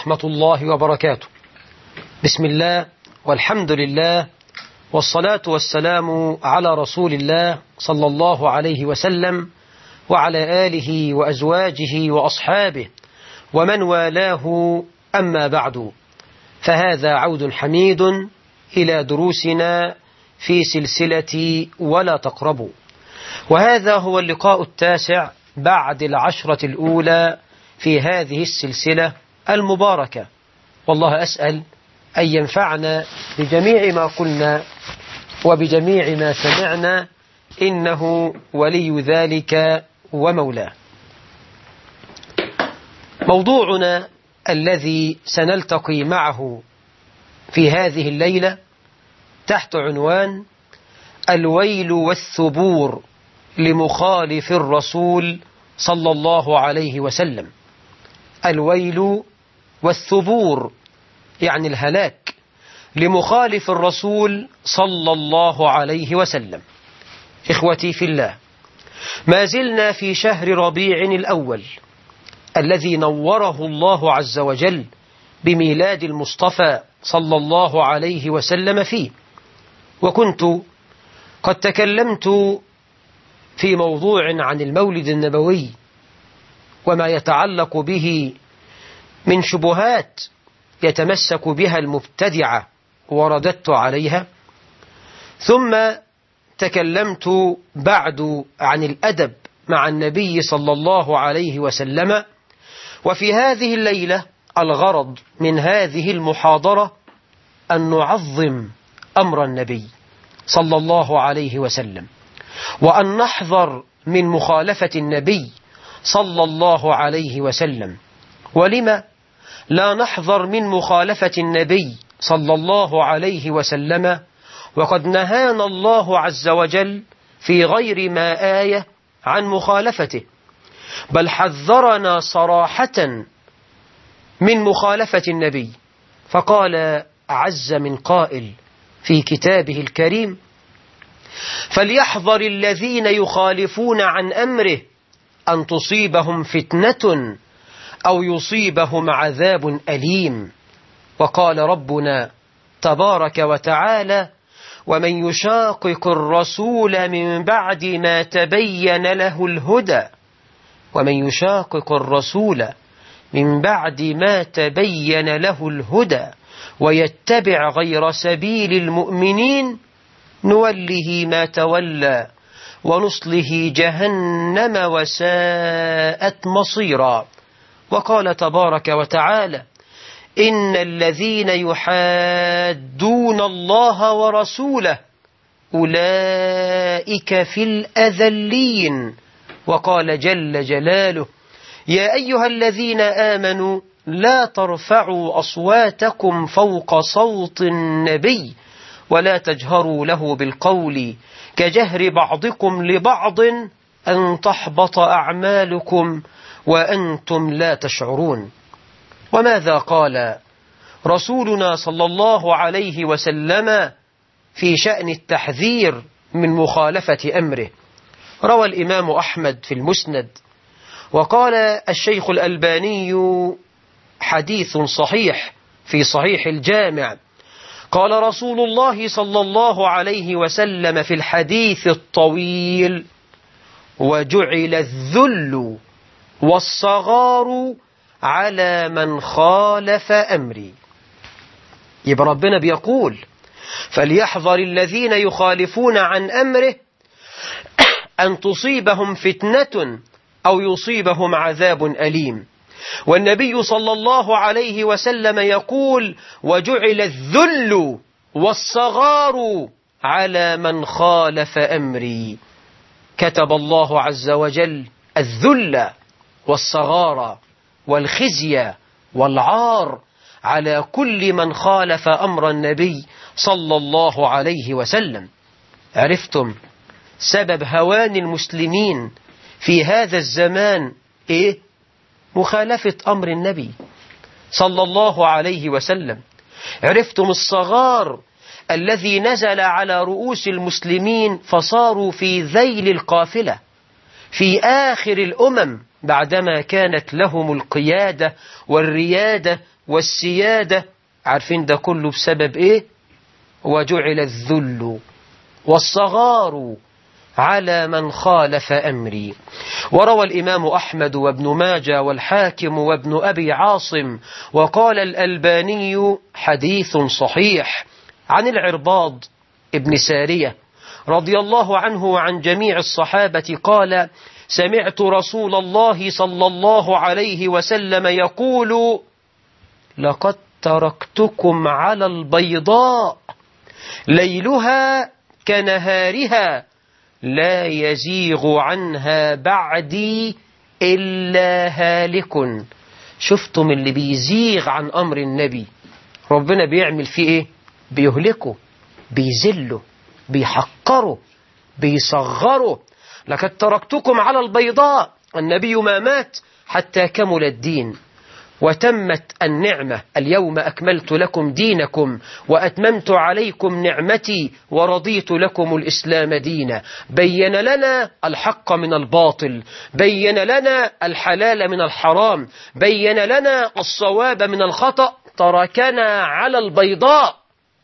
ورحمة الله وبركاته بسم الله والحمد لله والصلاة والسلام على رسول الله صلى الله عليه وسلم وعلى آله وأزواجه وأصحابه ومن والاه أما بعد فهذا عود حميد إلى دروسنا في سلسلة ولا تقربوا وهذا هو اللقاء التاسع بعد العشرة الأولى في هذه السلسلة المباركة والله أسأل أن ينفعنا بجميع ما قلنا وبجميع ما سمعنا إنه ولي ذلك ومولاه موضوعنا الذي سنلتقي معه في هذه الليلة تحت عنوان الويل والثبور لمخالف الرسول صلى الله عليه وسلم الويل والثبور يعني الهلاك لمخالف الرسول صلى الله عليه وسلم إخوتي في الله ما زلنا في شهر ربيع الأول الذي نوره الله عز وجل بميلاد المصطفى صلى الله عليه وسلم فيه وكنت قد تكلمت في موضوع عن المولد النبوي وما يتعلق به من شبهات يتمسك بها المبتدعة ورددت عليها ثم تكلمت بعد عن الأدب مع النبي صلى الله عليه وسلم وفي هذه الليلة الغرض من هذه المحاضرة أن نعظم أمر النبي صلى الله عليه وسلم وأن نحذر من مخالفة النبي صلى الله عليه وسلم ولما لا نحذر من مخالفة النبي صلى الله عليه وسلم وقد نهانا الله عز وجل في غير ما آية عن مخالفته بل حذرنا صراحة من مخالفة النبي فقال عز من قائل في كتابه الكريم فليحذر الذين يخالفون عن أمره أن تصيبهم فتنة أو يصيبهم عذاب أليم وقال ربنا تبارك وتعالى ومن يشاقق الرسول من بعد ما تبين له الهدى ومن يشاقق الرسول من بعد ما تبين له الهدى ويتبع غير سبيل المؤمنين نوله ما تولى ونصله جهنم وساءت مصيرا وقال تبارك وتعالى إن الذين يحادون الله ورسوله أولئك في الأذلين وقال جل جلاله يا أيها الذين آمنوا لا ترفعوا أصواتكم فوق صوت النبي ولا تجهروا له بالقول كجهر بعضكم لبعض أن تحبط أعمالكم وأنتم لا تشعرون وماذا قال رسولنا صلى الله عليه وسلم في شأن التحذير من مخالفة أمره روى الإمام أحمد في المسند وقال الشيخ الألباني حديث صحيح في صحيح الجامع قال رسول الله صلى الله عليه وسلم في الحديث الطويل وجعل الذل والصغار على من خالف أمري يبقى ربنا بيقول فليحذر الذين يخالفون عن أمره أن تصيبهم فتنة أو يصيبهم عذاب أليم والنبي صلى الله عليه وسلم يقول وجعل الذل والصغار على من خالف أمري كتب الله عز وجل الذل والصغار والخزي والعار على كل من خالف أمر النبي صلى الله عليه وسلم عرفتم سبب هوان المسلمين في هذا الزمان إيه؟ مخالفة أمر النبي صلى الله عليه وسلم عرفتم الصغار الذي نزل على رؤوس المسلمين فصاروا في ذيل القافلة في آخر الأمم بعدما كانت لهم القيادة والريادة والسيادة عارفين ده كله بسبب إيه وجعل الذل والصغار على من خالف أمري وروى الإمام أحمد وابن ماجة والحاكم وابن أبي عاصم وقال الألباني حديث صحيح عن العرباض ابن سارية رضي الله عنه وعن جميع الصحابة قال سمعت رسول الله صلى الله عليه وسلم يقول لقد تركتكم على البيضاء ليلها كنهارها لا يزيغ عنها بعدي إلا هالك شفتم اللي بيزيغ عن أمر النبي ربنا بيعمل فيه إيه بيهلكه بيزله بيحقره بيصغره لقد تركتكم على البيضاء النبي ما مات حتى كمل الدين وتمت النعمة اليوم أكملت لكم دينكم وأتممت عليكم نعمتي ورضيت لكم الإسلام دينا بين لنا الحق من الباطل بين لنا الحلال من الحرام بين لنا الصواب من الخطأ تركنا على البيضاء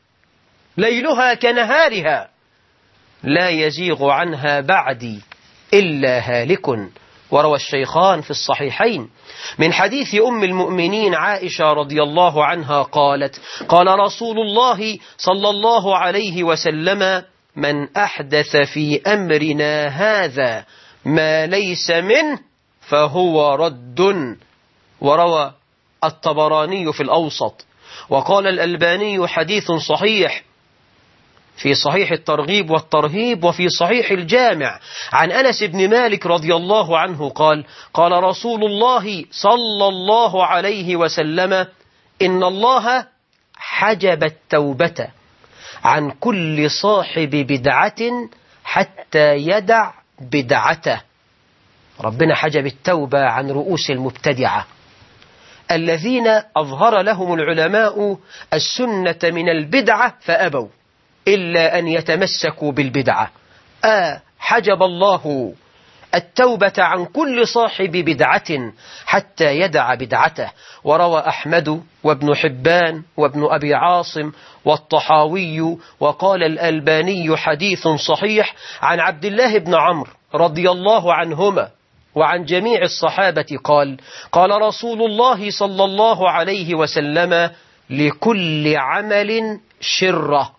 ليلها كنهارها لا يزيغ عنها بعدي إلا هالك وروى الشيخان في الصحيحين من حديث أم المؤمنين عائشة رضي الله عنها قالت قال رسول الله صلى الله عليه وسلم من أحدث في أمرنا هذا ما ليس منه فهو رد وروى الطبراني في الأوسط وقال الألباني حديث صحيح في صحيح الترغيب والترهيب وفي صحيح الجامع عن أنس بن مالك رضي الله عنه قال قال رسول الله صلى الله عليه وسلم إن الله حجب التوبة عن كل صاحب بدعة حتى يدع بدعته ربنا حجب التوبة عن رؤوس المبتدعة الذين أظهر لهم العلماء السنة من البدعة فأبوا إلا أن يتمسكوا بالبدعة آه حجب الله التوبة عن كل صاحب بدعة حتى يدع بدعته وروى أحمد وابن حبان وابن أبي عاصم والطحاوي وقال الألباني حديث صحيح عن عبد الله بن عمرو رضي الله عنهما وعن جميع الصحابة قال قال رسول الله صلى الله عليه وسلم لكل عمل شرة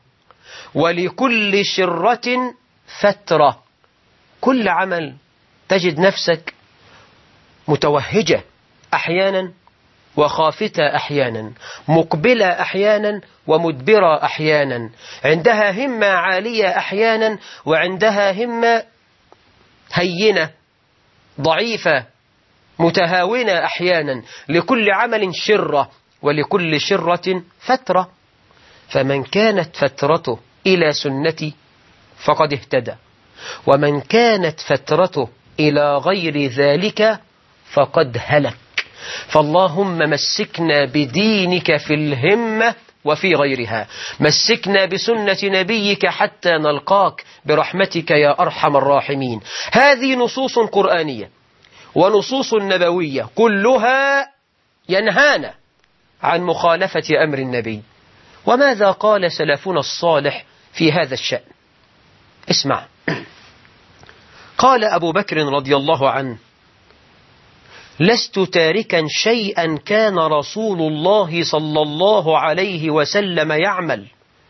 ولكل شرة فترة كل عمل تجد نفسك متوهجة أحيانا وخافتة أحيانا مقبلة أحيانا ومدبرة أحيانا عندها همة عالية أحيانا وعندها همة هينة ضعيفة متهاونة أحيانا لكل عمل شرة ولكل شرة فترة فمن كانت فترته إلى سنتي فقد اهتدى ومن كانت فترته إلى غير ذلك فقد هلك فاللهم مسكنا بدينك في الهمة وفي غيرها مسكنا بسنة نبيك حتى نلقاك برحمتك يا أرحم الراحمين هذه نصوص قرآنية ونصوص نبوية كلها ينهانا عن مخالفة أمر النبي وماذا قال سلفنا الصالح في هذا الشأن اسمع قال أبو بكر رضي الله عنه لست تاركا شيئا كان رسول الله صلى الله عليه وسلم يعمل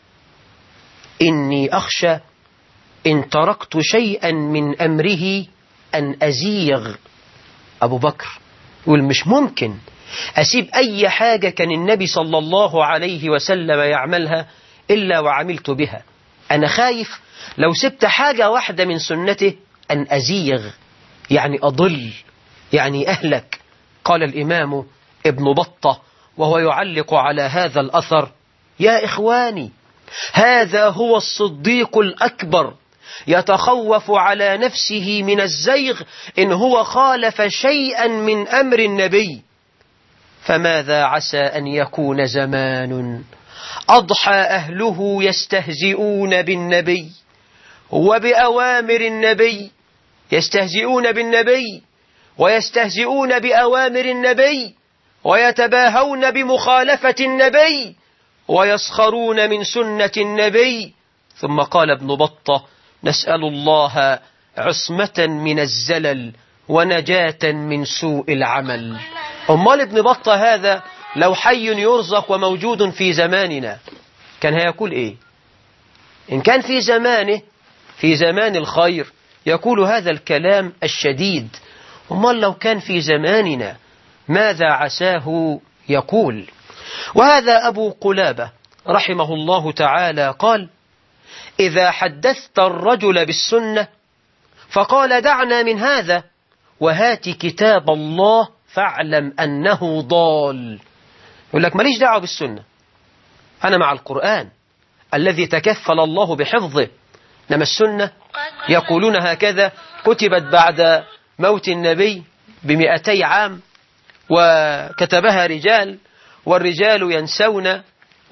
إني أخشى إن تركت شيئا من أمره أن أزيغ أبو بكر يقول مش ممكن أسيب أي حاجة كان النبي صلى الله عليه وسلم يعملها إلا وعملت بها أنا خايف لو سبت حاجة واحدة من سنته أن أزيغ يعني أضل يعني أهلك قال الإمام ابن بطة وهو يعلق على هذا الأثر يا إخواني هذا هو الصديق الأكبر يتخوف على نفسه من الزيغ إن هو خالف شيئا من أمر النبي فماذا عسى أن يكون زمان أضحى أهله يستهزئون بالنبي وبأوامر النبي يستهزئون بالنبي ويستهزئون بأوامر النبي ويتباهون بمخالفة النبي ويسخرون من سنة النبي ثم قال ابن بطة نسأل الله عصمة من الزلل ونجاة من سوء العمل أمال ابن بطة هذا لو حي يرزق وموجود في زماننا كان هيقول إيه إن كان في زمانه في زمان الخير يقول هذا الكلام الشديد أمال لو كان في زماننا ماذا عساه يقول وهذا أبو قلابة رحمه الله تعالى قال إذا حدثت الرجل بالسنة فقال دعنا من هذا وهات كتاب الله فاعلم أنه ضال يقول لك ماليش دعوة بالسنة أنا مع القرآن الذي تكفل الله بحفظه إنما السنة يقولون هكذا كتبت بعد موت النبي بمئتي عام وكتبها رجال والرجال ينسون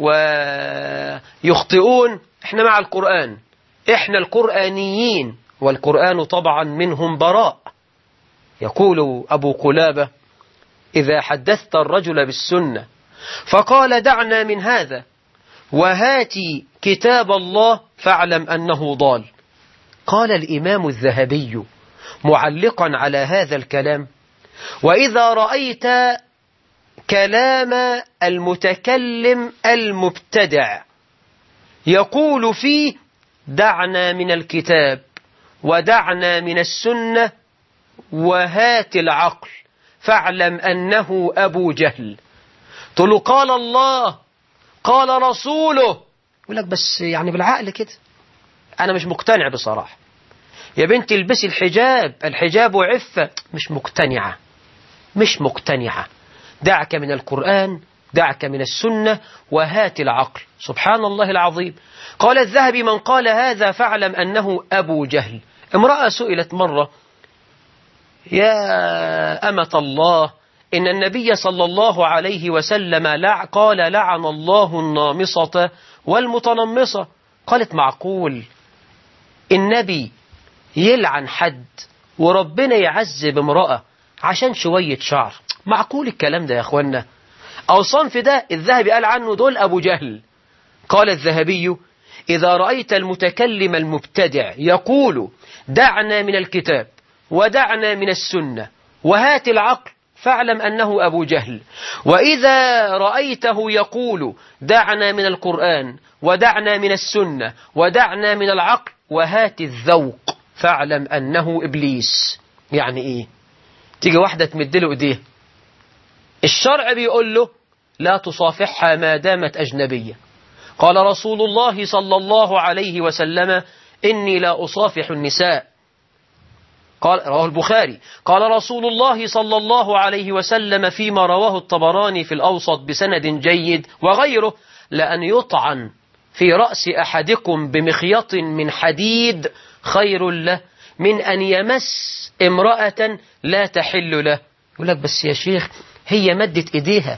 ويخطئون احنا مع القرآن احنا القرآنيين والقرآن طبعا منهم براء يقول أبو قلابة إذا حدثت الرجل بالسنة فقال دعنا من هذا وهاتي كتاب الله فاعلم أنه ضال قال الإمام الذهبي معلقا على هذا الكلام وإذا رأيت كلام المتكلم المبتدع يقول فيه دعنا من الكتاب ودعنا من السنة وهات العقل فاعلم أنه أبو جهل تقول له قال الله قال رسوله يقول لك بس يعني بالعقل كده أنا مش مقتنع بصراحة يا بنتي البسي الحجاب الحجاب عفة مش مقتنعة مش مقتنعة دعك من القرآن دعك من السنة وهات العقل سبحان الله العظيم قال الذهبي من قال هذا فاعلم أنه أبو جهل امرأة سئلت مرة يا أمة الله إن النبي صلى الله عليه وسلم لع قال لعن الله النامصة والمتنمصة قالت معقول النبي يلعن حد وربنا يعذب امرأة عشان شوية شعر معقول الكلام ده يا أخوانا أو صنف ده الذهبي قال عنه دول أبو جهل قال الذهبي إذا رأيت المتكلم المبتدع يقول دعنا من الكتاب ودعنا من السنة وهات العقل فاعلم أنه أبو جهل وإذا رأيته يقول دعنا من القرآن ودعنا من السنة ودعنا من العقل وهات الذوق فاعلم أنه إبليس يعني إيه تيجي واحدة تمدله إيديه الشرع بيقول له لا تصافحها ما دامت أجنبية قال رسول الله صلى الله عليه وسلم إني لا أصافح النساء قال رواه البخاري قال رسول الله صلى الله عليه وسلم فيما رواه الطبراني في الأوسط بسند جيد وغيره لأن يطعن في رأس أحدكم بمخيط من حديد خير له من أن يمس امرأة لا تحل له يقول لك بس يا شيخ هي مدت إيديها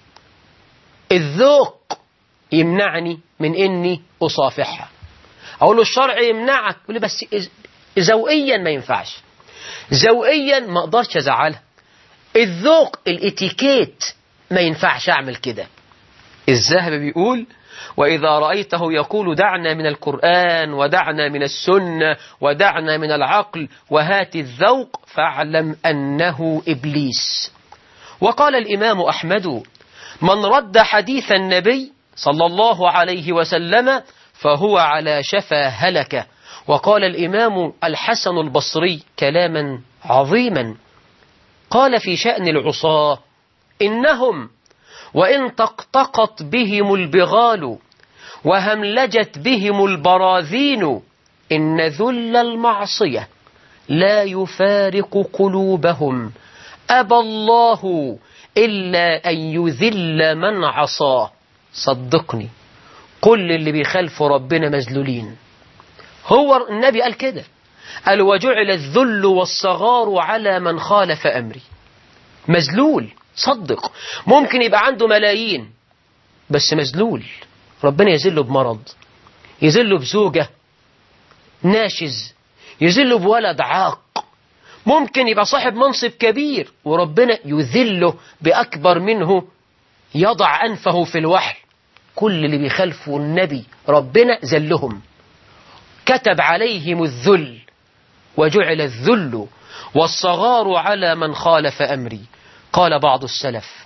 الذوق يمنعني من إني أصافحها أقول له الشرع يمنعك يقول لي بس ذوقيا ما ينفعش ذوقيا ما اقدرش ازعلها الذوق الاتيكيت ما ينفعش اعمل كده الذهبي بيقول وإذا رأيته يقول دعنا من القرآن ودعنا من السنة ودعنا من العقل وهات الذوق فاعلم أنه إبليس وقال الإمام أحمد من رد حديث النبي صلى الله عليه وسلم فهو على شفا هلكه وقال الإمام الحسن البصري كلاما عظيما قال في شأن العصاة إنهم وإن تقطقت بهم البغال وهملجت بهم البراذين إن ذل المعصية لا يفارق قلوبهم أبى الله إلا أن يذل من عصاه صدقني كل اللي بيخالفوا ربنا مذلولين هو النبي قال كده قال وجعل الذل والصغار على من خالف أمري مذلول صدق ممكن يبقى عنده ملايين بس مذلول ربنا يذله بمرض يذله بزوجة ناشز يذله بولد عاق ممكن يبقى صاحب منصب كبير وربنا يذله بأكبر منه يضع أنفه في الوحل كل اللي بيخالفوا النبي ربنا ذلهم كتب عليهم الذل وجعل الذل والصغار على من خالف أمري قال بعض السلف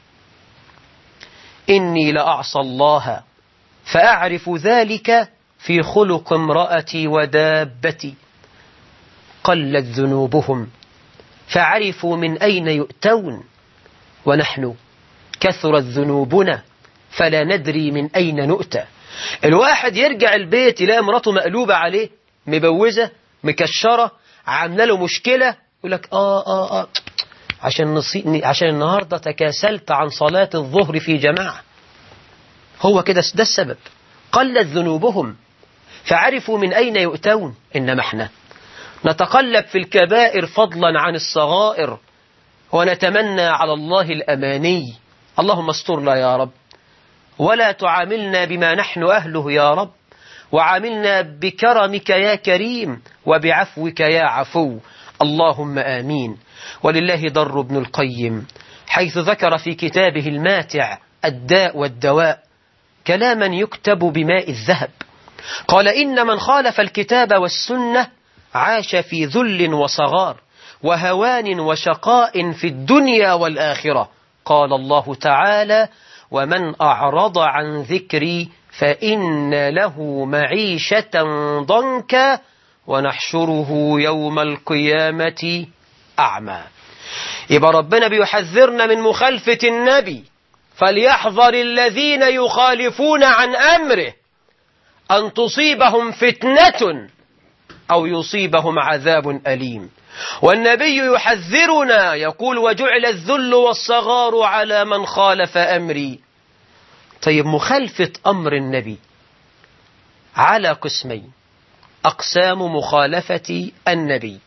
إني لأعصى الله فأعرف ذلك في خلق امرأتي ودابتي قلت ذنوبهم فعرفوا من أين يؤتون ونحن كثرت ذنوبنا فلا ندري من أين نؤتى الواحد يرجع البيت يلاقي مراته مقلوبة عليه مبوزة مكشرة عامله له مشكلة يقول لك آه آه آه عشان, نصي... عشان النهاردة تكاسلت عن صلاة الظهر في جماعة هو كده ده السبب قلت ذنوبهم فعرفوا من أين يؤتون إنما احنا نتقلب في الكبائر فضلا عن الصغائر ونتمنى على الله الأماني اللهم استرنا يا رب ولا تعاملنا بما نحن أهله يا رب وعاملنا بكرمك يا كريم وبعفوك يا عفو اللهم آمين ولله ضر ابن القيم حيث ذكر في كتابه الماتع الداء والدواء كلاما يكتب بماء الذهب قال إن من خالف الكتاب والسنة عاش في ذل وصغار وهوان وشقاء في الدنيا والآخرة قال الله تعالى ومن أعرض عن ذكري فإن له معيشة ضنكا ونحشره يوم القيامة أعمى يبقى ربنا بيحذرنا من مخالفة النبي فليحذر الذين يخالفون عن أمره أن تصيبهم فتنة أو يصيبهم عذاب أليم والنبي يحذرنا يقول وجعل الذل والصغار على من خالف أمري طيب مخالفة أمر النبي على قسمين أقسام مخالفة النبي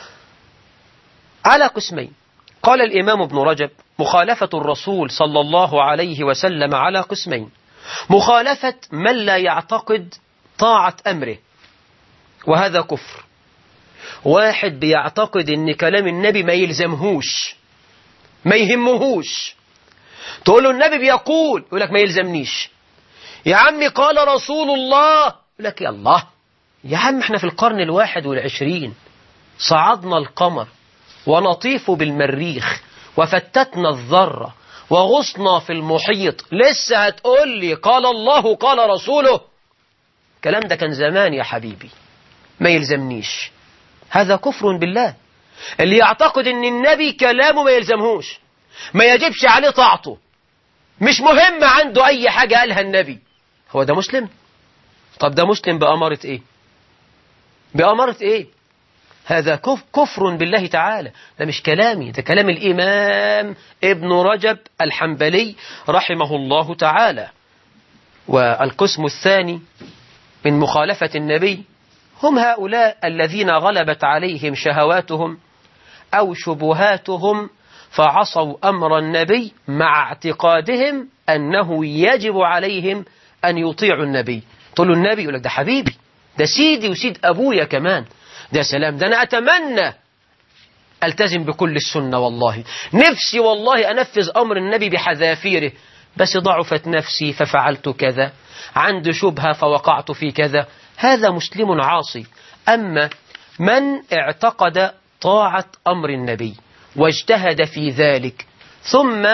على قسمين قال الإمام ابن رجب مخالفة الرسول صلى الله عليه وسلم على قسمين مخالفة من لا يعتقد طاعة أمره وهذا كفر واحد بيعتقد ان كلام النبي ما يلزمهوش ما يهمهوش تقول له النبي بيقول يقول لك ما يلزمنيش يا عمي قال رسول الله يقول لك يا الله يا عم احنا في القرن الواحد والعشرين صعدنا القمر ونطيف بالمريخ وفتتنا الذرة وغصنا في المحيط لسه هتقول لي قال الله قال رسوله الكلام ده كان زمان يا حبيبي ما يلزمنيش هذا كفر بالله اللي يعتقد ان النبي كلامه ما يلزمهوش ما يجبش عليه طاعته مش مهم عنده اي حاجة قالها النبي هو ده مسلم طب ده مسلم بأمارة ايه بأمارة ايه هذا كف كفر بالله تعالى ده مش كلامي ده كلام الإمام ابن رجب الحنبلي رحمه الله تعالى والقسم الثاني من مخالفة النبي هم هؤلاء الذين غلبت عليهم شهواتهم أو شبهاتهم فعصوا أمر النبي مع اعتقادهم أنه يجب عليهم أن يطيعوا النبي تقول له النبي يقول لك ده حبيبي ده سيدي وسيد أبويا كمان ده سلام ده أنا أتمنى ألتزم بكل السنة والله نفسي والله أنفذ أمر النبي بحذافيره بس ضعفت نفسي ففعلت كذا عندي شبهة فوقعت في كذا هذا مسلم عاصي أما من اعتقد طاعة أمر النبي واجتهد في ذلك ثم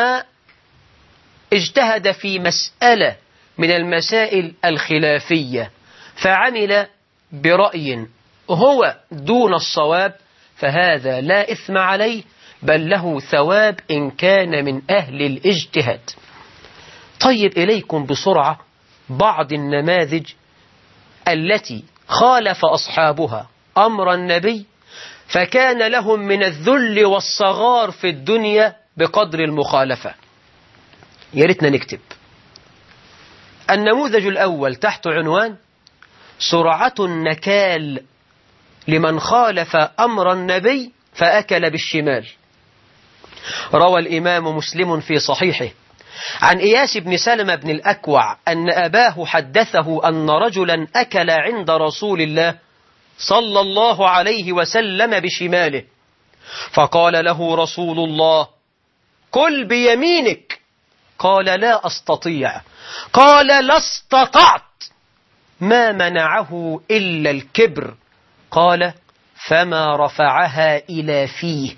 اجتهد في مسألة من المسائل الخلافية فعمل برأي هو دون الصواب فهذا لا إثم عليه بل له ثواب إن كان من أهل الاجتهاد طيب إليكم بسرعة بعض النماذج التي خالف أصحابها أمر النبي فكان لهم من الذل والصغار في الدنيا بقدر المخالفة يا ريتنا نكتب النموذج الأول تحت عنوان سرعة النكال لمن خالف أمر النبي فأكل بالشمال روى الإمام مسلم في صحيحه عن إياس بن سلمة بن الأكوع أن أباه حدثه أن رجلا أكل عند رسول الله صلى الله عليه وسلم بشماله فقال له رسول الله كل بيمينك قال لا أستطيع قال لا استطعت ما منعه إلا الكبر قال فما رفعها إلى فيه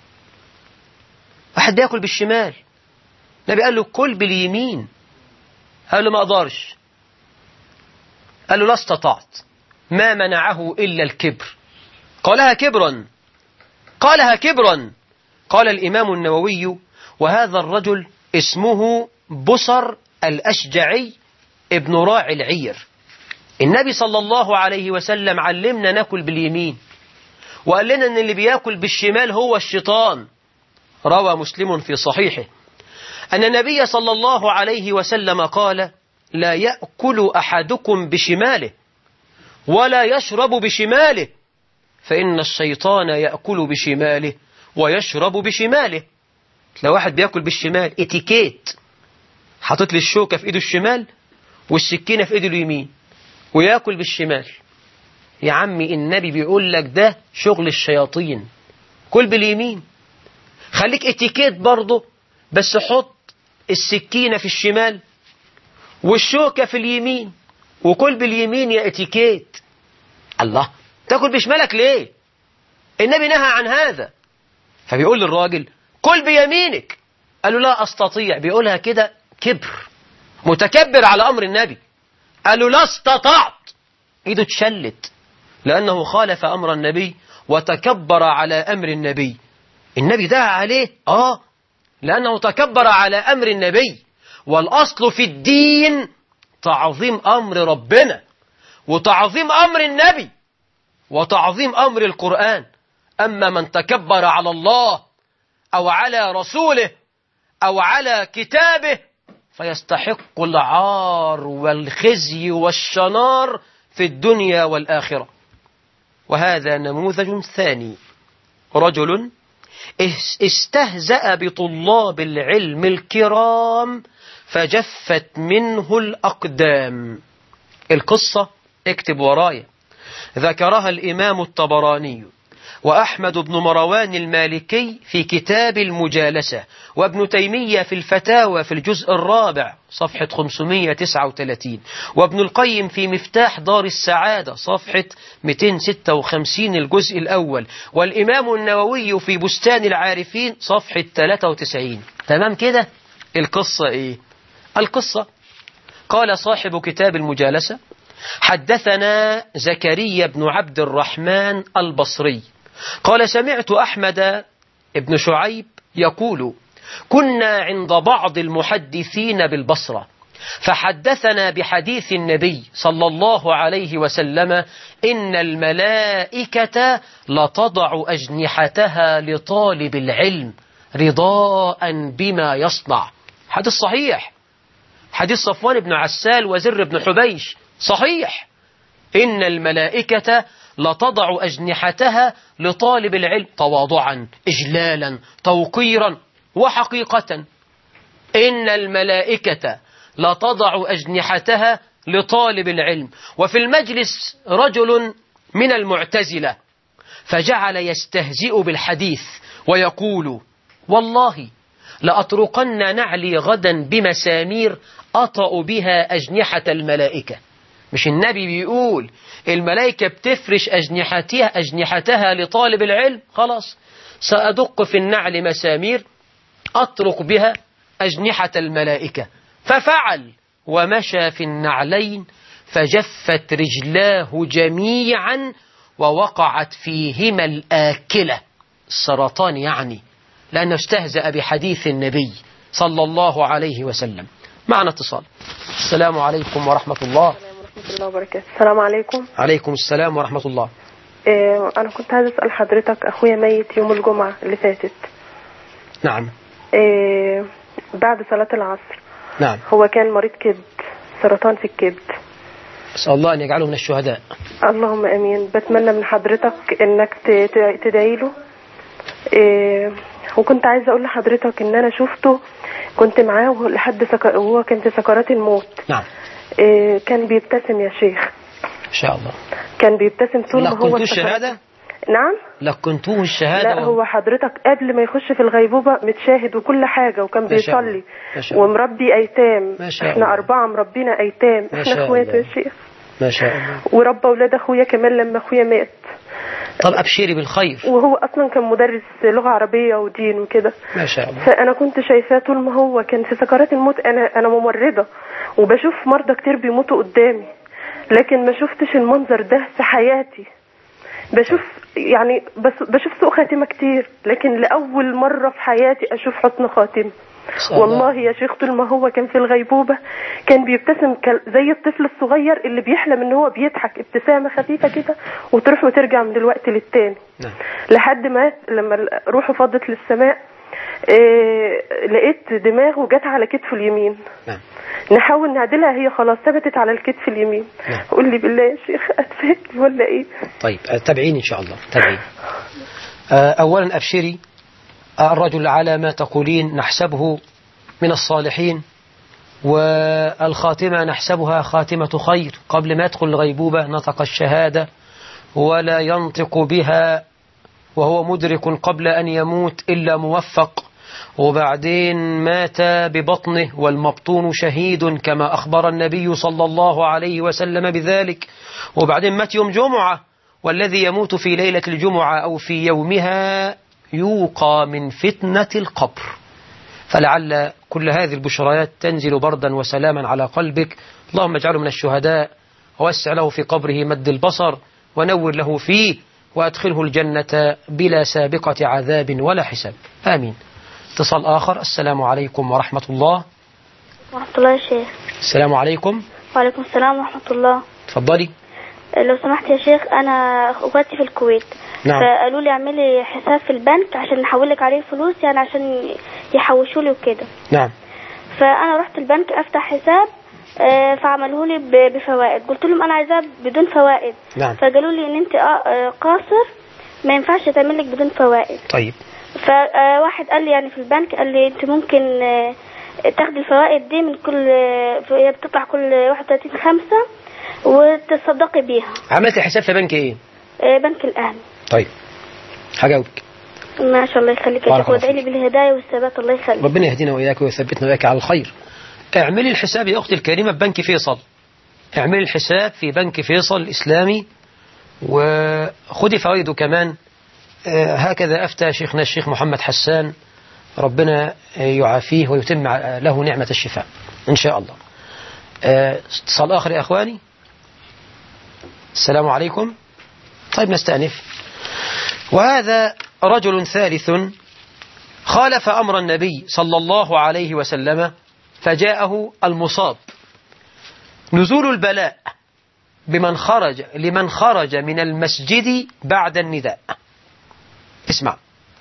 واحد بياكل بالشمال النبي قال له كل باليمين قال له ما أقدرش قال له لا استطعت ما منعه إلا الكبر قالها كبرا قالها كبرا قال الإمام النووي وهذا الرجل اسمه بصر الأشجعي ابن راعي العير النبي صلى الله عليه وسلم علمنا ناكل باليمين وقال لنا ان اللي بياكل بالشمال هو الشيطان روى مسلم في صحيحه أن النبي صلى الله عليه وسلم قال لا يأكل أحدكم بشماله ولا يشرب بشماله فإن الشيطان يأكل بشماله ويشرب بشماله لو واحد بياكل بالشمال اتيكيت حاطط لي الشوكة في ايده الشمال والسكينة في ايده اليمين وياكل بالشمال يا عمي النبي بيقول لك ده شغل الشياطين كل باليمين خليك اتيكيت برضه بس حط السكينة في الشمال والشوكة في اليمين وكل باليمين يا اتيكيت الله تاكل بشمالك ليه النبي نهى عن هذا فبيقول للراجل كل بيمينك قال له لا أستطيع بيقولها كده كبر متكبر على أمر النبي قال له لا استطعت ايده اتشلت لأنه خالف أمر النبي وتكبر على أمر النبي النبي دعا عليه آه لأنه تكبر على أمر النبي والأصل في الدين تعظيم أمر ربنا وتعظيم أمر النبي وتعظيم أمر القرآن أما من تكبر على الله أو على رسوله أو على كتابه فيستحق العار والخزي والشنار في الدنيا والآخرة وهذا نموذج ثاني رجل استهزأ بطلاب العلم الكرام فجفت منه الأقدام القصة اكتب ورايا ذكرها الإمام الطبراني وأحمد بن مروان المالكي في كتاب المجالسة وابن تيمية في الفتاوى في الجزء الرابع صفحة 539 وابن القيم في مفتاح دار السعادة صفحة 256 الجزء الأول والإمام النووي في بستان العارفين صفحة 93 تمام كده القصة إيه القصة قال صاحب كتاب المجالسة حدثنا زكريا بن عبد الرحمن البصري قال سمعت أحمد بن شعيب يقول كنا عند بعض المحدثين بالبصرة فحدثنا بحديث النبي صلى الله عليه وسلم إن الملائكة لتضع أجنحتها لطالب العلم رضاء بما يصنع حديث صحيح حديث صفوان بن عسال وزر بن حبيش صحيح إن الملائكة لتضع أجنحتها لطالب العلم تواضعا إجلالا توقيرا وحقيقة إن الملائكة لتضع أجنحتها لطالب العلم وفي المجلس رجل من المعتزلة فجعل يستهزئ بالحديث ويقول والله لأطرقن نعلي غدا بمسامير أطأ بها أجنحة الملائكة مش النبي بيقول الملائكة بتفرش أجنحتها, أجنحتها لطالب العلم خلاص سأدق في النعل مسامير أطرق بها أجنحة الملائكة ففعل ومشى في النعلين فجفت رجلاه جميعا ووقعت فيهما الآكلة السرطان يعني لأنه استهزأ بحديث النبي صلى الله عليه وسلم معنا اتصال السلام عليكم ورحمة الله ورحمة الله وبركاته السلام عليكم عليكم السلام ورحمة الله إيه أنا كنت عايز أسأل حضرتك أخويا ميت يوم الجمعة اللي فاتت نعم إيه بعد صلاة العصر نعم هو كان مريض كبد سرطان في الكبد أسأل الله أن يجعله من الشهداء اللهم امين بتمنى من حضرتك انك ت- ت- تدعي له إيه وكنت عايزه اقول لحضرتك ان انا شفته كنت معاه وهو- لحد سك... وهو كان في سكرات الموت نعم إيه كان بيبتسم يا شيخ إن شاء الله كان بيبتسم طول ما هو لقنتوا في سكرات- الشهادة نعم لقنتوه الشهادة لا هو حضرتك قبل ما يخش في الغيبوبة متشاهد وكل حاجة وكان ما شاء الله. بيصلي ما شاء الله. ومربي أيتام ما شاء احنا الله. أربعة مربينا أيتام ما احنا شاء اخوات الله. يا شيخ ما شاء الله وربى أولاد أخويا كمان لما أخويا مات طب أبشري بالخير وهو أصلا كان مدرس لغة عربية ودين وكده ما شاء الله فأنا كنت شايفاه طول ما هو كان في سكرات الموت أنا أنا ممرضة وبشوف مرضى كتير بيموتوا قدامي لكن ما شفتش المنظر ده في حياتي بشوف يعني بس بشوف سوء خاتمة كتير لكن لأول مرة في حياتي أشوف حسن خاتمة صلى الله. والله يا شيخ طول ما هو كان في الغيبوبة كان بيبتسم كال- زي الطفل الصغير اللي بيحلم ان هو بيضحك ابتسامة خفيفة كده وتروح وترجع من الوقت للتاني نعم لحد ما لما ال- روحه فاضت للسماء إيه لقيت دماغه جت على كتفه اليمين نعم نحاول نعدلها هي خلاص ثبتت على الكتف اليمين نعم. قول لي بالله يا شيخ اتفهم ولا ايه طيب آه، تابعيني إن شاء الله تابعيني آه، أولا أبشري آه، الرجل على ما تقولين نحسبه من الصالحين والخاتمة نحسبها خاتمة خير قبل ما يدخل الغيبوبة نطق الشهادة ولا ينطق بها وهو مدرك قبل أن يموت إلا موفق وبعدين مات ببطنه والمبطون شهيد كما أخبر النبي صلى الله عليه وسلم بذلك وبعدين مات يوم جمعة والذي يموت في ليلة الجمعة أو في يومها يوقى من فتنة القبر فلعل كل هذه البشريات تنزل بردا وسلاما على قلبك اللهم اجعله من الشهداء ووسع له في قبره مد البصر ونور له فيه وأدخله الجنة بلا سابقة عذاب ولا حساب آمين اتصال آخر السلام عليكم ورحمة الله ورحمة الله يا شيخ السلام عليكم وعليكم السلام ورحمة الله تفضلي لو سمحت يا شيخ أنا أخواتي في الكويت نعم. فقالوا لي اعملي حساب في البنك عشان نحولك عليه فلوس يعني عشان يحوشوا لي وكده نعم فأنا رحت البنك أفتح حساب آه، فعملوه لي ب- بفوائد قلت لهم أنا عايزاه بدون فوائد نعم فقالوا لي إن أنت آه، آه، قاصر ما ينفعش تعمل لك بدون فوائد طيب فواحد قال لي يعني في البنك قال لي انت ممكن آه، تاخدي الفوائد دي من كل آه، هي بتطلع كل 31 خمسة وتصدقي بيها عملت حساب في بنك ايه آه، بنك الأهل طيب هجاوبك ما شاء الله يخليك يا بارك شيخ الله وادعي لي بالهداية والثبات الله يخليك ربنا يهدينا وإياك ويثبتنا وإياك على الخير اعملي الحساب يا أختي الكريمة في بنك فيصل اعملي الحساب في بنك فيصل الإسلامي وخدي فوائده كمان آه، هكذا أفتى شيخنا الشيخ محمد حسان ربنا آه، يعافيه ويتم آه، له نعمة الشفاء إن شاء الله آه، اتصال آخر يا أخواني السلام عليكم طيب نستأنف وهذا رجل ثالث خالف أمر النبي صلى الله عليه وسلم فجاءه المصاب نزول البلاء بمن خرج لمن خرج من المسجد بعد النداء اسمع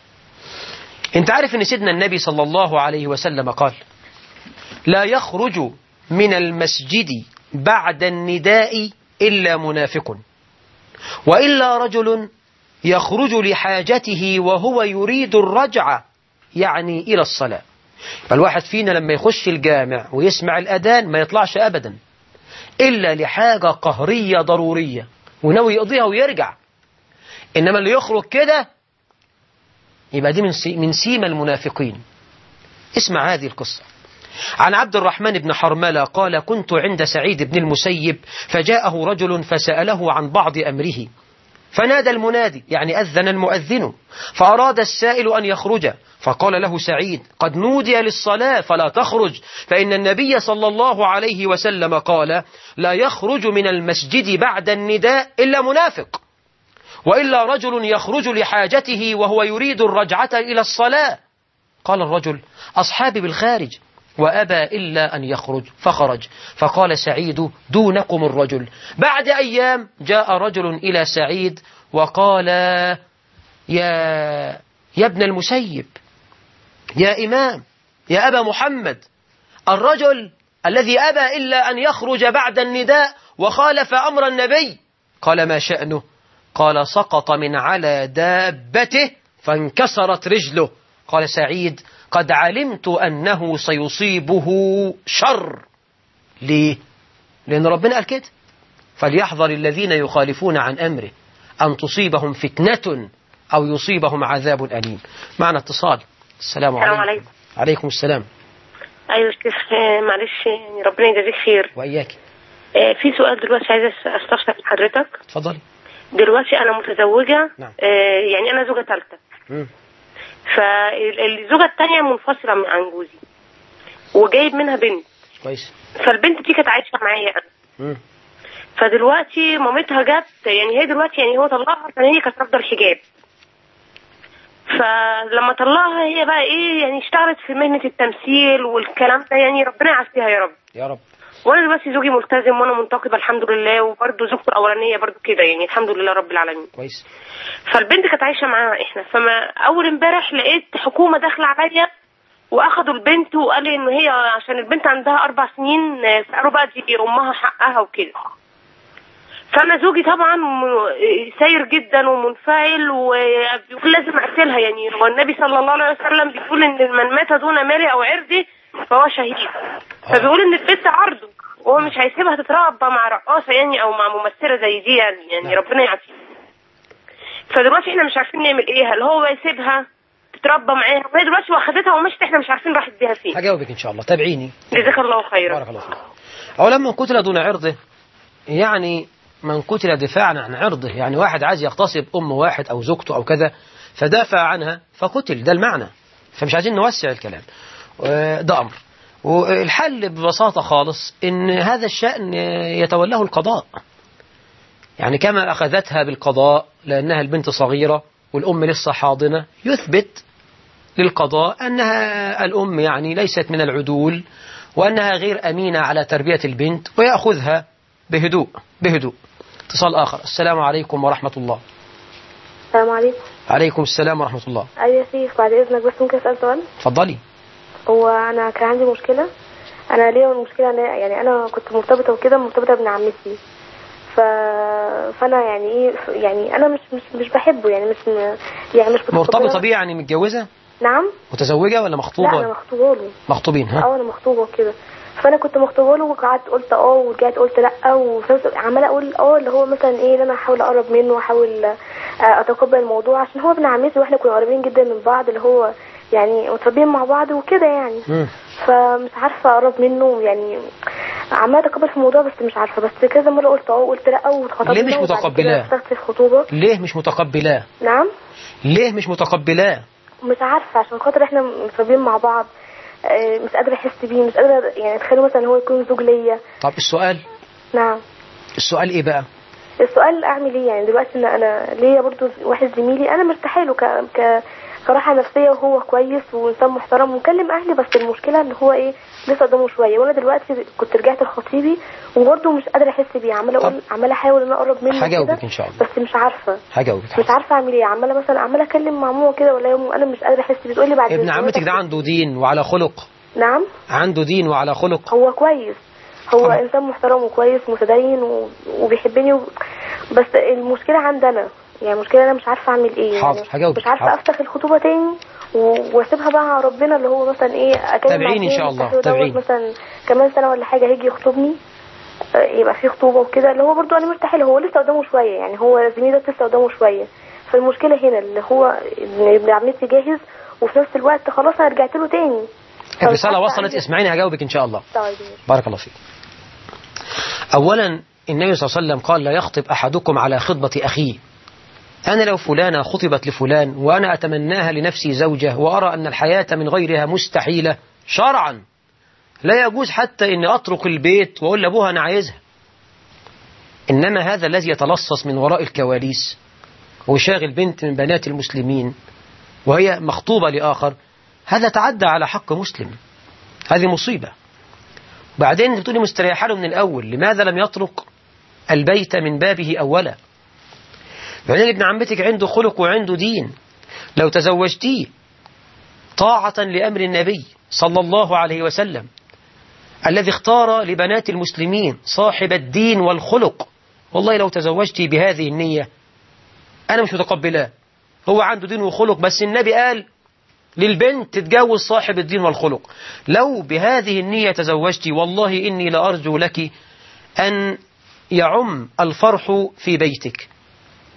انت عارف ان سيدنا النبي صلى الله عليه وسلم قال لا يخرج من المسجد بعد النداء إلا منافق وإلا رجل يخرج لحاجته وهو يريد الرجعة يعني إلى الصلاة فالواحد فينا لما يخش الجامع ويسمع الأذان ما يطلعش أبدا إلا لحاجة قهرية ضرورية وناوي يقضيها ويرجع إنما اللي يخرج كده يبقى دي من سي من سيما المنافقين اسمع هذه القصة عن عبد الرحمن بن حرملة قال كنت عند سعيد بن المسيب فجاءه رجل فسأله عن بعض أمره فنادى المنادي يعني أذن المؤذن فأراد السائل أن يخرج فقال له سعيد قد نودي للصلاة فلا تخرج فإن النبي صلى الله عليه وسلم قال لا يخرج من المسجد بعد النداء إلا منافق وإلا رجل يخرج لحاجته وهو يريد الرجعة إلى الصلاة قال الرجل أصحابي بالخارج وأبى إلا أن يخرج فخرج فقال سعيد دونكم الرجل بعد أيام جاء رجل إلى سعيد وقال يا يا ابن المسيب يا إمام يا أبا محمد الرجل الذي أبى إلا أن يخرج بعد النداء وخالف أمر النبي قال ما شأنه قال سقط من على دابته فانكسرت رجله قال سعيد قد علمت أنه سيصيبه شر ليه؟ لأن ربنا قال كده فليحذر الذين يخالفون عن أمره أن تصيبهم فتنة أو يصيبهم عذاب أليم معنا اتصال السلام عليكم السلام عليكم. عليكم السلام ايوه شيخ آه، معلش يعني ربنا يجازيك خير وإياك آه، في سؤال دلوقتي عايزه أس- استفسر من حضرتك تفضلي دلوقتي انا متزوجه نعم. آه، يعني انا زوجه ثالثه مم. فالزوجه الثانيه منفصله من عن جوزي وجايب منها بنت كويس فالبنت دي كانت عايشه معايا انا مم. فدلوقتي مامتها جت يعني هي دلوقتي يعني هو طلقها عشان هي كانت رافضه الحجاب فلما طلقها هي بقى ايه يعني اشتغلت في مهنه التمثيل والكلام ده يعني ربنا يعافيها يا رب يا رب وانا دلوقتي زوجي ملتزم وانا منتقبه الحمد لله وبرده زوجته الاولانيه برده كده يعني الحمد لله رب العالمين كويس فالبنت كانت عايشه معاها احنا فما اول امبارح لقيت حكومه داخله عليا واخدوا البنت وقال لي ان هي عشان البنت عندها اربع سنين آه، فقالوا بقى دي امها حقها وكده فانا زوجي طبعا م- ساير جدا ومنفعل وبيقول لازم اقتلها يعني هو النبي صلى الله عليه وسلم بيقول ان من مات دون ماله او عرضه فهو شهيد فبيقول ان البنت عرضه وهو مش هيسيبها تتربى مع رقاصه يعني او مع ممثله زي دي يعني يعني نعم. ربنا يعافيها فدلوقتي احنا مش عارفين نعمل ايه هل هو يسيبها تتربى معاها وهي دلوقتي واخدتها ومشت احنا مش عارفين راحت بيها فين هجاوبك إن شاء الله تابعيني جزاك الله خيرا بارك الله فيك أولا من قتل دون عرضه يعني من قتل دفاعا عن عرضه يعني واحد عايز يغتصب أم واحد أو زوجته أو كذا فدافع عنها فقتل ده المعنى فمش عايزين نوسع الكلام آه، ده أمر والحل ببساطة خالص إن هذا الشأن يتولاه القضاء يعني كما أخذتها بالقضاء لأنها البنت صغيرة والأم لسه حاضنة يثبت للقضاء أنها الأم يعني ليست من العدول وأنها غير أمينة على تربية البنت ويأخذها بهدوء بهدوء اتصال آخر السلام عليكم ورحمة الله السلام عليكم عليكم السلام ورحمة الله ايوه يا شيخ بعد اذنك بس ممكن اسال سؤال تفضلي هو انا كان عندي مشكله انا ليا المشكله أنا يعني انا كنت مرتبطه وكده مرتبطه بابن عمتي ف... فانا يعني ايه يعني انا مش مش مش بحبه يعني مش م... يعني مش مرتبطة متقبلة- بيه يعني متجوزة نعم متزوجة ولا لا انا مخطوبة مخطوبه له مخطوبين ها اه انا مخطوبه وكده فانا كنت مخطوبه له وقعدت قلت اه ورجعت قلت لا وفي نفس الوقت عماله اقول اه اللي هو مثلا ايه ان انا احاول اقرب منه واحاول آه، اتقبل الموضوع عشان هو ابن عمتي واحنا كنا قريبين جدا من بعض اللي هو يعني متربيين مع بعض وكده يعني مم. فمش عارفه اقرب منه يعني عماله اتقبل في الموضوع بس مش عارفه بس كذا مره قلت اه وقلت لا واتخطبنا ليه مش وبعد كده متقبلاه؟ اشتغلت في خطوبه ليه مش متقبلاه نعم ليه مش متقبلاه مش عارفه عشان خاطر احنا متربيين مع بعض آه، مش قادره احس بيه مش قادره يعني اتخيل مثلا هو يكون زوج ليا طب السؤال نعم السؤال ايه بقى السؤال اعمل ايه يعني دلوقتي ان انا ليا برضو واحد زميلي انا مرتاحه له ك... ك... كراحه نفسيه وهو كويس وانسان محترم ومكلم اهلي بس المشكله ان هو ايه لسه قدامه شويه وانا دلوقتي كنت رجعت لخطيبي وبرضه مش قادره احس بيه عماله اقول عماله احاول ان أنا اقرب منه هجاوبك كده، إن شاء الله. بس مش عارفه هجاوبك مش عارفه اعمل ايه عماله مثلا عماله اكلم مع ماما كده ولا يوم انا مش قادره احس بيه تقول لي بعد ابن الجواز عمتك ده عنده دين وعلى خلق نعم عنده دين وعلى خلق هو كويس هو طبعا. انسان محترم وكويس متدين و... وبيحبني و... بس المشكله عندنا يعني المشكله انا مش عارفه اعمل ايه حاضر، يعني هجاوبك، مش عارفه حاضر. افتح الخطوبه تاني و... واسيبها بقى على ربنا اللي هو مثلا ايه اكلم تابعيني إن مع شاء اتنين الله، صاحبي دوت تابعيني. مثلا كمان سنه ولا حاجه هيجي يخطبني آه، يبقى في خطوبه وكده اللي هو برضو انا مرتاحه له هو لسه قدامه شويه يعني هو زميلي ده لسه قدامه شويه فالمشكله هنا اللي هو ان ابن عمتي جاهز وفي نفس الوقت خلاص انا رجعت له تاني الرسالة فمش عارفة وصلت أعمل- اسمعيني هجاوبك إن شاء الله طيب بارك الله فيك أولا النبي صلى الله عليه وسلم قال لا يخطب أحدكم على خطبة أخيه أنا لو فلانة خطبت لفلان وأنا أتمناها لنفسي زوجة وأرى أن الحياة من غيرها مستحيلة شرعا لا يجوز حتى أني أترك البيت وأقول لأبوها أنا عايزها إنما هذا الذي يتلصص من وراء الكواليس ويشاغل بنت من بنات المسلمين وهي مخطوبة لآخر هذا تعدى على حق مسلم هذه مصيبة بعدين انت بتقولي مستريحة له من الأول لماذا لم يطرق البيت من بابه أولا بعدين ابن عمتك عنده خلق وعنده دين لو تزوجتيه طاعة لأمر النبي صلى الله عليه وسلم الذي اختار لبنات المسلمين صاحب الدين والخلق والله لو تزوجتي بهذه النية أنا مش متقبلاه هو عنده دين وخلق بس النبي قال للبنت تتجوز صاحب الدين والخلق لو بهذه النية تزوجتي والله إني لأرجو لك أن يعم الفرح في بيتك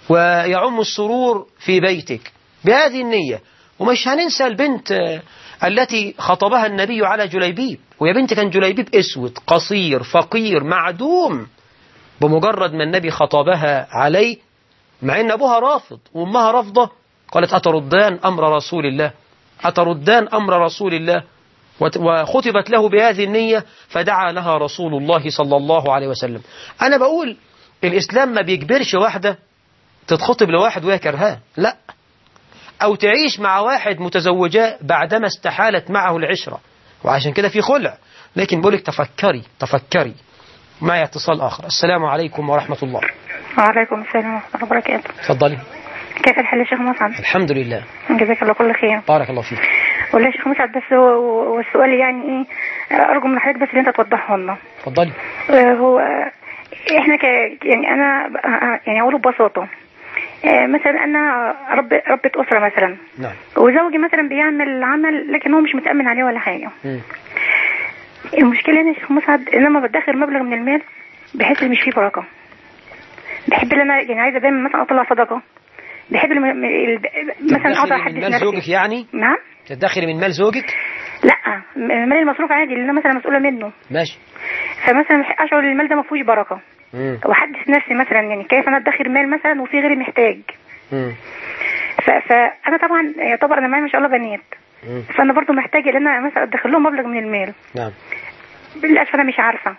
ويعم السرور في بيتك بهذه النية ومش هننسى البنت آه، التي خطبها النبي على جليبيب ويا بنت كان جليبيب اسود قصير فقير معدوم بمجرد ما النبي خطبها عليه مع ان ابوها رافض وامها رافضه قالت اتردان امر رسول الله اتردان امر رسول الله وت- وخطبت له بهذه النية فدعا لها رسول الله صلى الله عليه وسلم أنا بقول الإسلام ما بيجبرش واحدة تتخطب لواحد وهي كرهاه لا أو تعيش مع واحد متزوجاه بعدما استحالت معه العشرة وعشان كده في خلع لكن بقولك تفكري تفكري معي اتصال آخر السلام عليكم ورحمة الله وعليكم السلام ورحمة الله وبركاته تفضلي كيف الحال يا شيخ مصعب الحمد لله جزاك الله كل خير بارك الله فيك والله يا شيخ مصعب بس هو هو السؤال يعني ايه ارجو من حضرتك بس اللي انت توضحه لنا تفضلي آه، هو آه، احنا ك يعني انا ب- آه، يعني اقوله ببساطه آه، مثلا انا رب ربة اسره مثلا نعم وزوجي مثلا بيعمل عمل لكن هو مش متامن عليه ولا حاجه مم. المشكله هنا يا شيخ مسعد ان لما بدخر مبلغ من المال بحس ان مش فيه بركه بحب ان انا يعني عايزه دايما مثلا اطلع صدقه بحب الم... ال- مثلا اقعد تدخري احدث من مال زوجك نفسي يعني نعم تدخري من مال زوجك لا المال المصروف عادي اللي انا مثلا مسؤوله منه ماشي فمثلا اشعر ان المال ده ما فيهوش بركه مم. واحدث نفسي مثلا يعني كيف انا ادخر مال مثلا وفي غيري محتاج مم. ف- فانا طبعا يعتبر انا معايا ما شاء الله بنات مم. فانا برضو محتاجه ان انا مثلا ادخل لهم مبلغ من المال نعم للاسف انا مش عارفه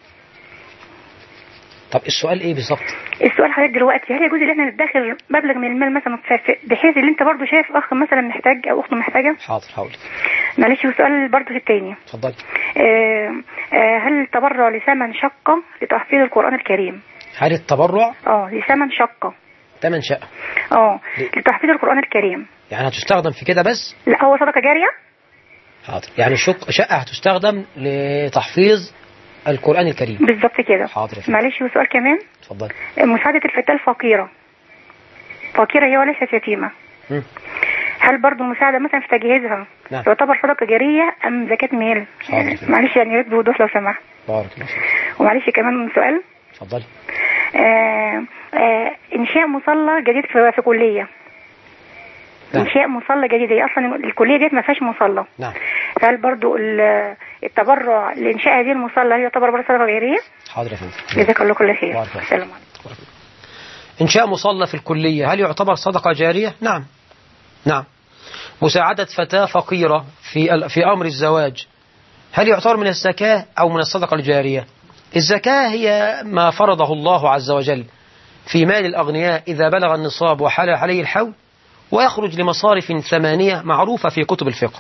طب السؤال ايه بالظبط السؤال حضرتك دلوقتي هل يجوز ان احنا ندخر مبلغ من المال مثلا ف- ف- بحيث ان انت برضو شايف اخ مثلا محتاج او اخت محتاجه حاضر هقول معلش والسؤال برضو في التاني اتفضلي آه، آه، هل التبرع لثمن شقه لتحفيظ القران الكريم هل التبرع اه لثمن شقه ثمن شقة اه ليه؟ لتحفيظ القران الكريم يعني هتستخدم في كده بس لا هو صدقه جاريه حاضر يعني شق شقة هتستخدم لتحفيظ القرآن الكريم بالظبط كده حاضر يا فندم. معلش وسؤال كمان اتفضلي مساعدة الفتاة الفقيرة فقيرة هي وليست يتيمة مم. هل برضو مساعدة مثلا في تجهيزها نعم. تعتبر صدقة جارية أم زكاة مال حاضر. معلش يعني يا ريت بوضوح لو سمحت بارك الله فيك ومعلش كمان سؤال اتفضلي آه آه إنشاء مصلى جديد في, في كلية نعم. إنشاء مصلى جديد هي أصلا الكلية ديت ما فيهاش مصلى نعم فهل برضو ال- التبرع لإنشاء هذه المصلى هي تعتبر برضه صدقة جارية حاضر يا فندم جزاك الله كل خير بارك الله. السلام عليكم إنشاء مصلى في الكلية هل يعتبر صدقة جارية؟ نعم نعم مساعدة فتاة فقيرة في ال- في أمر الزواج هل يعتبر من الزكاة أو من الصدقة الجارية؟ الزكاة هي ما فرضه الله عز وجل في مال الأغنياء إذا بلغ النصاب وحال عليه الحول ويخرج لمصارف ثمانية معروفة في كتب الفقه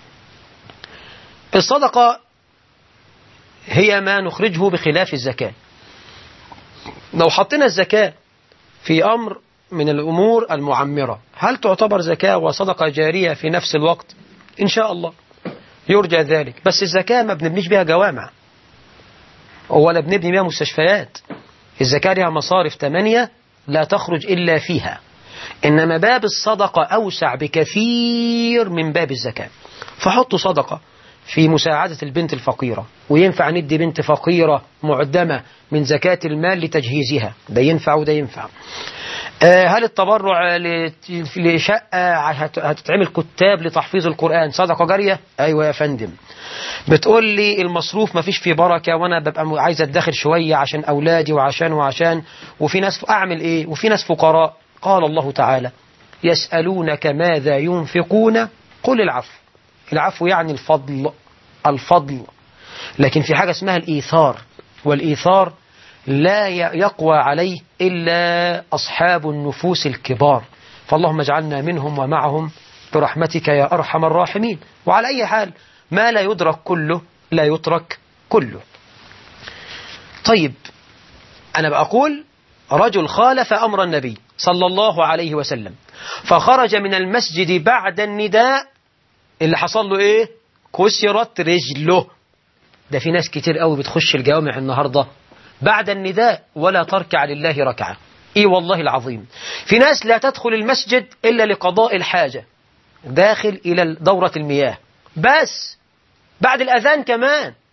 الصدقة هي ما نخرجه بخلاف الزكاة لو حطينا الزكاة في أمر من الأمور المعمرة هل تعتبر زكاة وصدقة جارية في نفس الوقت إن شاء الله يرجى ذلك بس الزكاة ما بنبنيش بها جوامع ولا بنبني بها مستشفيات الزكاة لها مصارف ثمانية لا تخرج إلا فيها إنما باب الصدقة أوسع بكثير من باب الزكاة فحطوا صدقة في مساعدة البنت الفقيرة وينفع ندي بنت فقيرة معدمة من زكاة المال لتجهيزها ده ينفع وده ينفع آه، هل التبرع لت- لشقة هت- هتتعمل كتاب لتحفيظ القرآن صدقة جارية أيوة يا فندم بتقول لي المصروف ما فيش فيه بركة وأنا ببقى م- عايز أدخر شوية عشان أولادي وعشان وعشان وفي ناس أعمل إيه وفي ناس فقراء قال الله تعالى يسألونك ماذا ينفقون قل العفو العفو يعني الفضل الفضل لكن في حاجة اسمها الإيثار والإيثار لا ي- يقوى عليه إلا أصحاب النفوس الكبار فاللهم اجعلنا منهم ومعهم برحمتك يا أرحم الراحمين وعلى أي حال ما لا يدرك كله لا يترك كله طيب أنا بقول رجل خالف أمر النبي صلى الله عليه وسلم فخرج من المسجد بعد النداء اللي حصل له إيه كسرت رجله ده في ناس كتير قوي بتخش الجوامع النهاردة بعد النداء ولا تركع لله ركعة اي والله العظيم في ناس لا تدخل المسجد إلا لقضاء الحاجة داخل إلى دورة المياه بس بعد الأذان كمان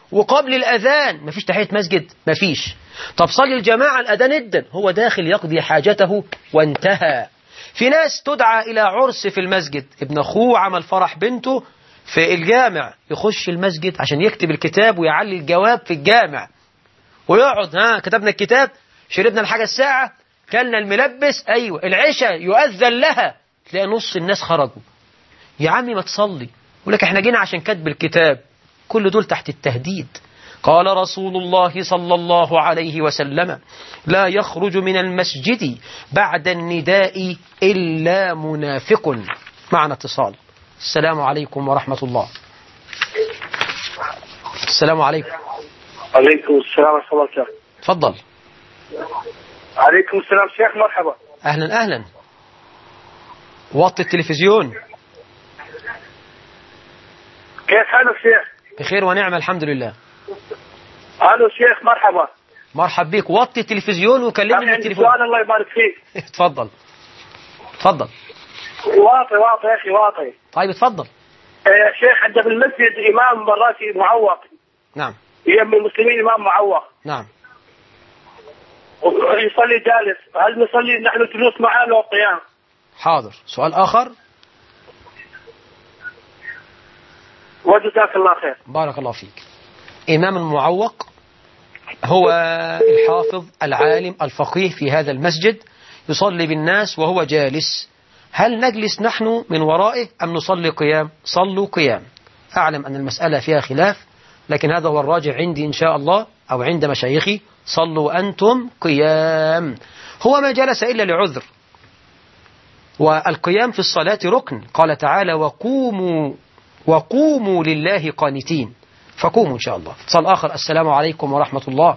وقبل الأذان مفيش تحية مسجد مفيش طب صلي الجماعة الأذان ادن هو داخل يقضي حاجته وانتهى في ناس تدعى إلى عرس في المسجد ابن أخوه عمل فرح بنته في الجامع يخش المسجد عشان يكتب الكتاب ويعلي الجواب في الجامع ويقعد ها كتبنا الكتاب شربنا الحاجة الساعة كلنا الملبس أيوة العشاء يؤذن لها تلاقي نص الناس خرجوا يا عمي ما تصلي يقول لك احنا جينا عشان كتب الكتاب كل دول تحت التهديد قال رسول الله صلى الله عليه وسلم لا يخرج من المسجد بعد النداء إلا منافق معنا اتصال السلام عليكم ورحمة الله السلام عليكم عليكم السلام ورحمة الله وبركاته تفضل عليكم السلام شيخ مرحبا أهلا أهلا وطي التلفزيون كيف حالك شيخ بخير ونعمة الحمد لله الو شيخ مرحبا مرحب بيك وطي التلفزيون وكلمني من عندي التليفون سؤال الله يبارك فيك اتفضل اتفضل واطي واطي يا اخي واطي طيب اتفضل آه، يا شيخ عندنا في المسجد امام مراتي معوق نعم يم المسلمين امام معوق نعم يصلي جالس هل نصلي نحن جلوس معاه لو قيام حاضر سؤال آخر وجزاك الله خير بارك الله فيك إمام المعوق هو الحافظ العالم الفقيه في هذا المسجد يصلي بالناس وهو جالس هل نجلس نحن من ورائه أم نصلي قيام صلوا قيام أعلم أن المسألة فيها خلاف لكن هذا هو الراجع عندي إن شاء الله أو عند مشايخي صلوا أنتم قيام هو ما جلس إلا لعذر والقيام في الصلاة ركن قال تعالى وقوموا وقوموا لله قانتين فقوموا إن شاء الله اتصال آخر السلام عليكم ورحمة الله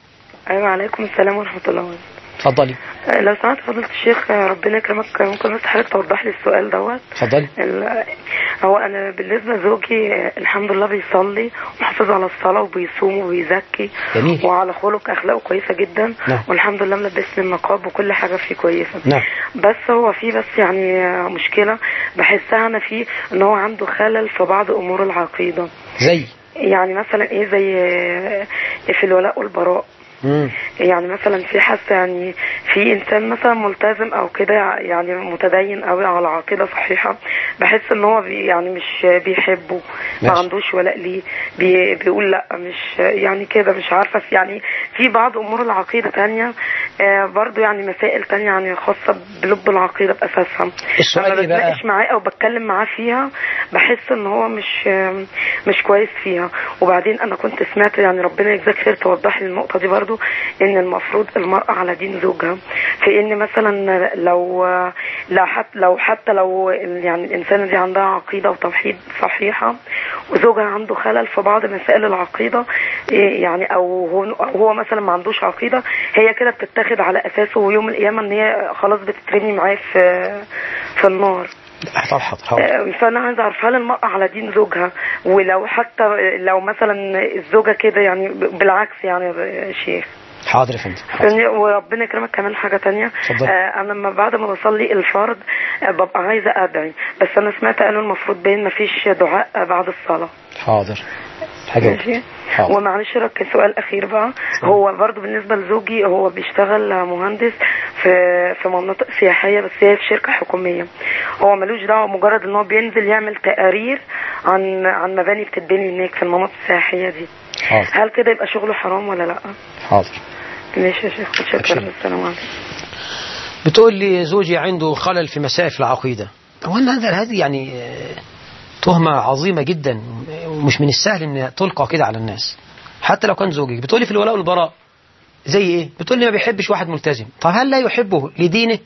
ايوه عليكم السلام ورحمه الله وبركاته تفضلي آه، لو سمحت فضيلة الشيخ آه، ربنا يكرمك آه، ممكن بس حضرتك توضح لي السؤال دوت تفضلي ال- هو انا بالنسبه لزوجي آه، الحمد لله بيصلي ومحافظ على الصلاه وبيصوم وبيزكي جميل. وعلى خلق اخلاقه كويسه جدا نعم. والحمد لله ملبسني النقاب وكل حاجه فيه كويسه نعم. بس هو في بس يعني آه، مشكله بحسها انا فيه ان هو عنده خلل في بعض امور العقيده زي يعني مثلا ايه زي آه، في الولاء والبراء مم. يعني مثلا في حاسه يعني في انسان مثلا ملتزم او كده يعني متدين قوي على عقيده صحيحه بحس ان هو بي يعني مش بيحبه ما ماشي. عندوش ولاء ليه بي بيقول لا مش يعني كده مش عارفه في يعني في بعض امور العقيده تانية آه برضو يعني مسائل تانية يعني خاصه بلب العقيده باساسها السؤال لما إيه بقى؟ بتناقش معاه او بتكلم معاه فيها بحس ان هو مش مش كويس فيها وبعدين انا كنت سمعت يعني ربنا يجزاك خير توضح لي النقطه دي برضو ان المفروض المراه على دين زوجها في ان مثلا لو لو حتى لو حتى لو يعني الانسانه دي عندها عقيده وتوحيد صحيحه وزوجها عنده خلل في بعض مسائل العقيده إيه يعني او هو أو هو مثلا ما عندوش عقيده هي كده بتتاخد على اساسه ويوم القيامه ان هي خلاص بتترمي معاه في في النار طب حاضر حاضر آه، فانا عايزه اعرف هل المراه على دين زوجها ولو حتى لو مثلا الزوجه كده يعني بالعكس يعني يا شيخ حاضر يا فندم حاضر. ثانية- وربنا يكرمك كمان حاجة تانية اتفضل. آه أنا لما بعد ما بصلي الفرض آه ببقى عايزة أدعي بس أنا سمعت قالوا المفروض بين مفيش دعاء آه، بعد الصلاة حاضر حاجة ماشي حاضر. ومعلش رك سؤال أخير بقى هو برضو بالنسبة لزوجي هو بيشتغل آه، مهندس في في مناطق سياحية بس هي في شركة حكومية هو ملوش دعوة مجرد إن هو بينزل يعمل تقارير عن عن مباني بتتبني هناك في المناطق السياحية دي حاضر هل كده يبقى شغله حرام ولا لأ؟ حاضر ماشي يا شيخ أبشر. شكرا السلام عليكم بتقول لي زوجي عنده خلل في مسائل في العقيدة أولا هذا هذه يعني آه، تهمة عظيمة جدا ومش من السهل ان تلقى كده على الناس حتى لو كان زوجك بتقولي في الولاء والبراء زي ايه بتقولي ما بيحبش واحد ملتزم طب هل لا يحبه لدينه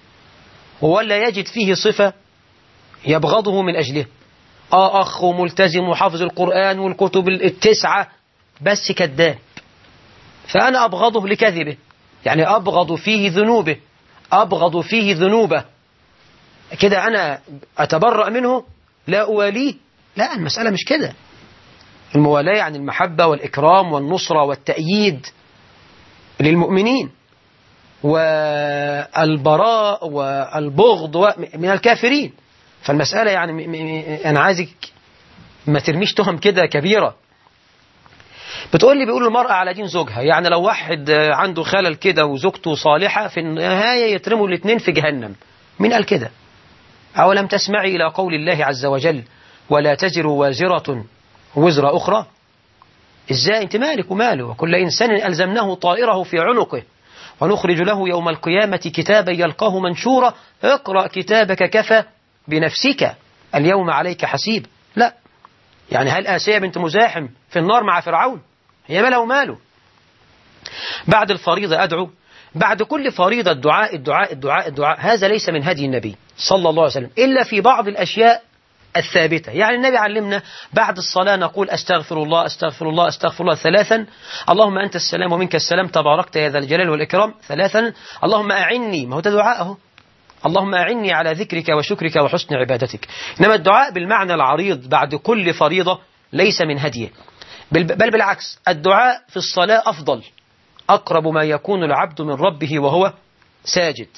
ولا يجد فيه صفة يبغضه من أجله آه أخ وملتزم وحافظ القرآن والكتب التسعة بس كذاب فأنا أبغضه لكذبه يعني أبغض فيه ذنوبه أبغض فيه ذنوبه كده أنا أتبرأ منه لا أواليه لا المسألة مش كده الموالاة يعني المحبة والإكرام والنصرة والتأييد للمؤمنين والبراء والبغض و- من الكافرين فالمسألة يعني م- م- أنا عايزك ما ترميش تهم كده كبيرة بتقول لي بيقول المرأة على دين زوجها يعني لو واحد آه، عنده خلل كده وزوجته صالحة في النهاية يترموا الاثنين في جهنم مين قال كده أولم تسمعي إلى قول الله عز وجل ولا تزر وازرة وزر أخرى إزاي أنت مالك وماله وكل إنسان ألزمناه طائره في عنقه ونخرج له يوم القيامة كتابا يلقاه منشورا اقرأ كتابك كفى بنفسك اليوم عليك حسيب لا يعني هل آسيا بنت مزاحم في النار مع فرعون هي ماله وماله بعد الفريضة أدعو بعد كل فريضة الدعاء الدعاء الدعاء الدعاء هذا ليس من هدي النبي صلى الله عليه وسلم إلا في بعض الأشياء الثابتة يعني النبي علمنا بعد الصلاة نقول أستغفر الله أستغفر الله أستغفر الله ثلاثا اللهم أنت السلام ومنك السلام تباركت يا ذا الجلال والإكرام ثلاثا اللهم أعني ما هو ده دعاءه اللهم أعني على ذكرك وشكرك وحسن عبادتك إنما الدعاء بالمعنى العريض بعد كل فريضة ليس من هديه بل, بل بالعكس الدعاء في الصلاة أفضل أقرب ما يكون العبد من ربه وهو ساجد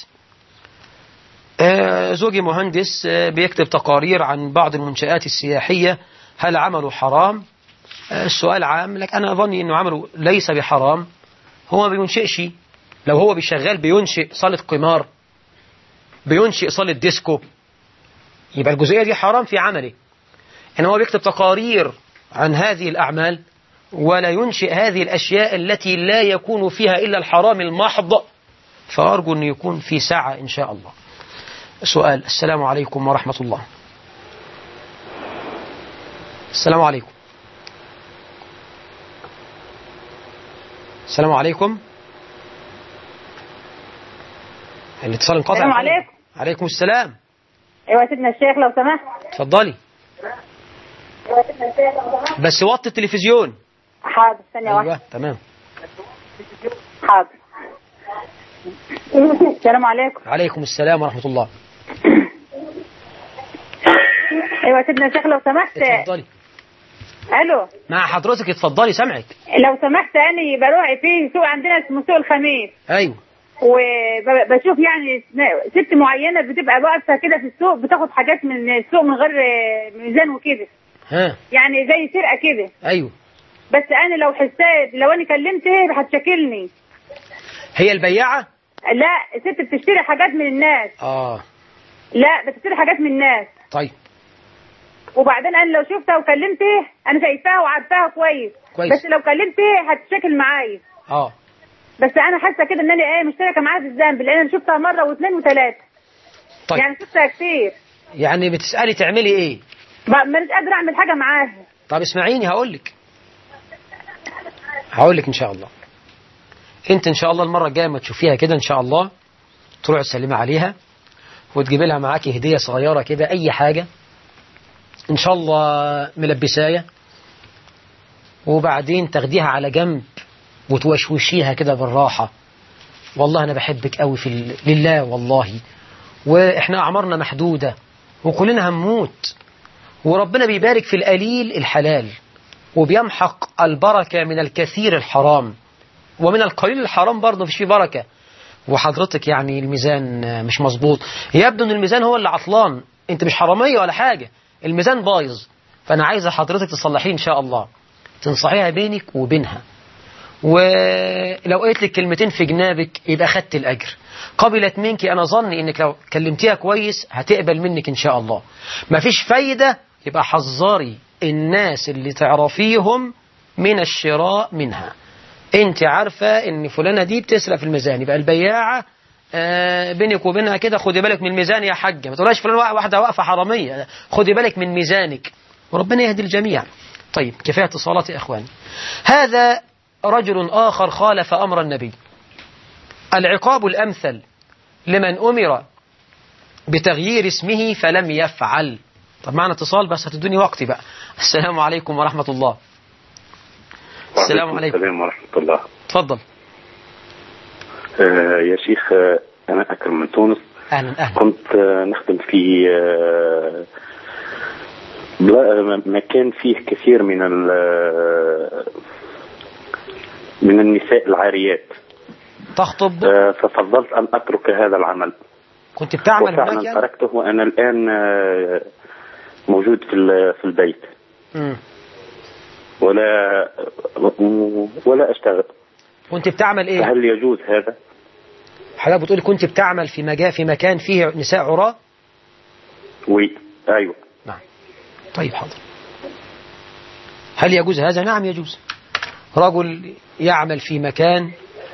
آه، زوجي مهندس آه، بيكتب تقارير عن بعض المنشآت السياحية هل عمله حرام آه، السؤال عام لك أنا أظني أنه عمله ليس بحرام هو ما بينشئش لو هو بيشغال بينشئ صالة قمار بينشئ صالة ديسكو يبقى الجزئية دي حرام في عمله إنما هو بيكتب تقارير عن هذه الأعمال ولا ينشئ هذه الأشياء التي لا يكون فيها إلا الحرام المحض فأرجو أن يكون في ساعة إن شاء الله سؤال السلام عليكم ورحمة الله السلام عليكم السلام عليكم الاتصال انقطع السلام عليكم. عليكم السلام ايوه يا سيدنا الشيخ لو سمحت اتفضلي بس وطي التلفزيون حاضر ثانية واحدة ايوه تمام حاضر السلام عليكم عليكم السلام ورحمة الله ايوه يا سيدنا الشيخ لو سمحت اتفضلي الو مع حضرتك اتفضلي سامعك لو سمحت انا بروح في سوق عندنا اسمه سوق الخميس ايوه وبشوف يعني ست معينة بتبقى واقفة كده في السوق بتاخد حاجات من السوق من غير ميزان وكده ها يعني زي سرقة كده ايوه بس انا لو حسيت لو انا كلمتها هتشكلني هي البياعة لا ست بتشتري حاجات من الناس اه لا بتشتري حاجات من الناس طيب وبعدين انا لو شفتها وكلمتها انا شايفاها وعارفاها كويس كويس. بس لو كلمتها هتشكل معايا اه بس انا حاسه كده ان انا ايه مشتركه معاها في الذنب لان انا شفتها مره واثنين وثلاثه طيب يعني شفتها كتير يعني بتسألي تعملي ايه ما مانيش قادره اعمل حاجه معاها طب اسمعيني هقول لك هقول لك ان شاء الله انت ان شاء الله المره الجايه ما تشوفيها كده ان شاء الله تروح تسلمي عليها وتجيبي لها معاكي هديه صغيره كده اي حاجه ان شاء الله ملبسايه وبعدين تاخديها على جنب وتوشوشيها كده بالراحه والله انا بحبك قوي في ال... لله والله واحنا اعمارنا محدوده وكلنا هنموت وربنا بيبارك في القليل الحلال وبيمحق البركة من الكثير الحرام ومن القليل الحرام برضه مفيش فيه بركة وحضرتك يعني الميزان مش مظبوط يبدو ان الميزان هو اللي عطلان انت مش حرامية ولا حاجة الميزان بايظ فانا عايزة حضرتك تصلحيه ان شاء الله تنصحيها بينك وبينها ولو قلت لك كلمتين في جنابك يبقى خدت الأجر قبلت منك أنا ظني إنك لو كلمتيها كويس هتقبل منك إن شاء الله مفيش فايدة يبقى حذري الناس اللي تعرفيهم من الشراء منها انت عارفة ان فلانة دي بتسرق في الميزان يبقى البياعة آه بينك وبينها كده خدي بالك من الميزان يا حاجة ما تقولهاش فلان واحدة واقفة حرامية خدي بالك من ميزانك وربنا يهدي الجميع طيب كفاية اتصالات يا إخواني هذا رجل آخر خالف أمر النبي العقاب الأمثل لمن أمر بتغيير اسمه فلم يفعل طب معنا اتصال بس هتدوني وقتي بقى السلام عليكم ورحمة الله السلام عليكم السلام ورحمة الله تفضل آه يا شيخ آه أنا أكرم من تونس أهلا أهلا كنت آه نخدم في آه بلا- مكان فيه كثير من ال- آه، من النساء العاريات تخطب آه ففضلت أن أترك هذا العمل كنت بتعمل هناك وفعلا يعني تركته وأنا الآن آه موجود في ال- في البيت مم. ولا ولا أشتغل كنت بتعمل ايه فهل يجوز هذا؟ حضرتك بتقولي كنت بتعمل في مجال في مكان فيه نساء عراة وي أيوه نعم طيب حاضر هل يجوز هذا نعم يجوز رجل يعمل في مكان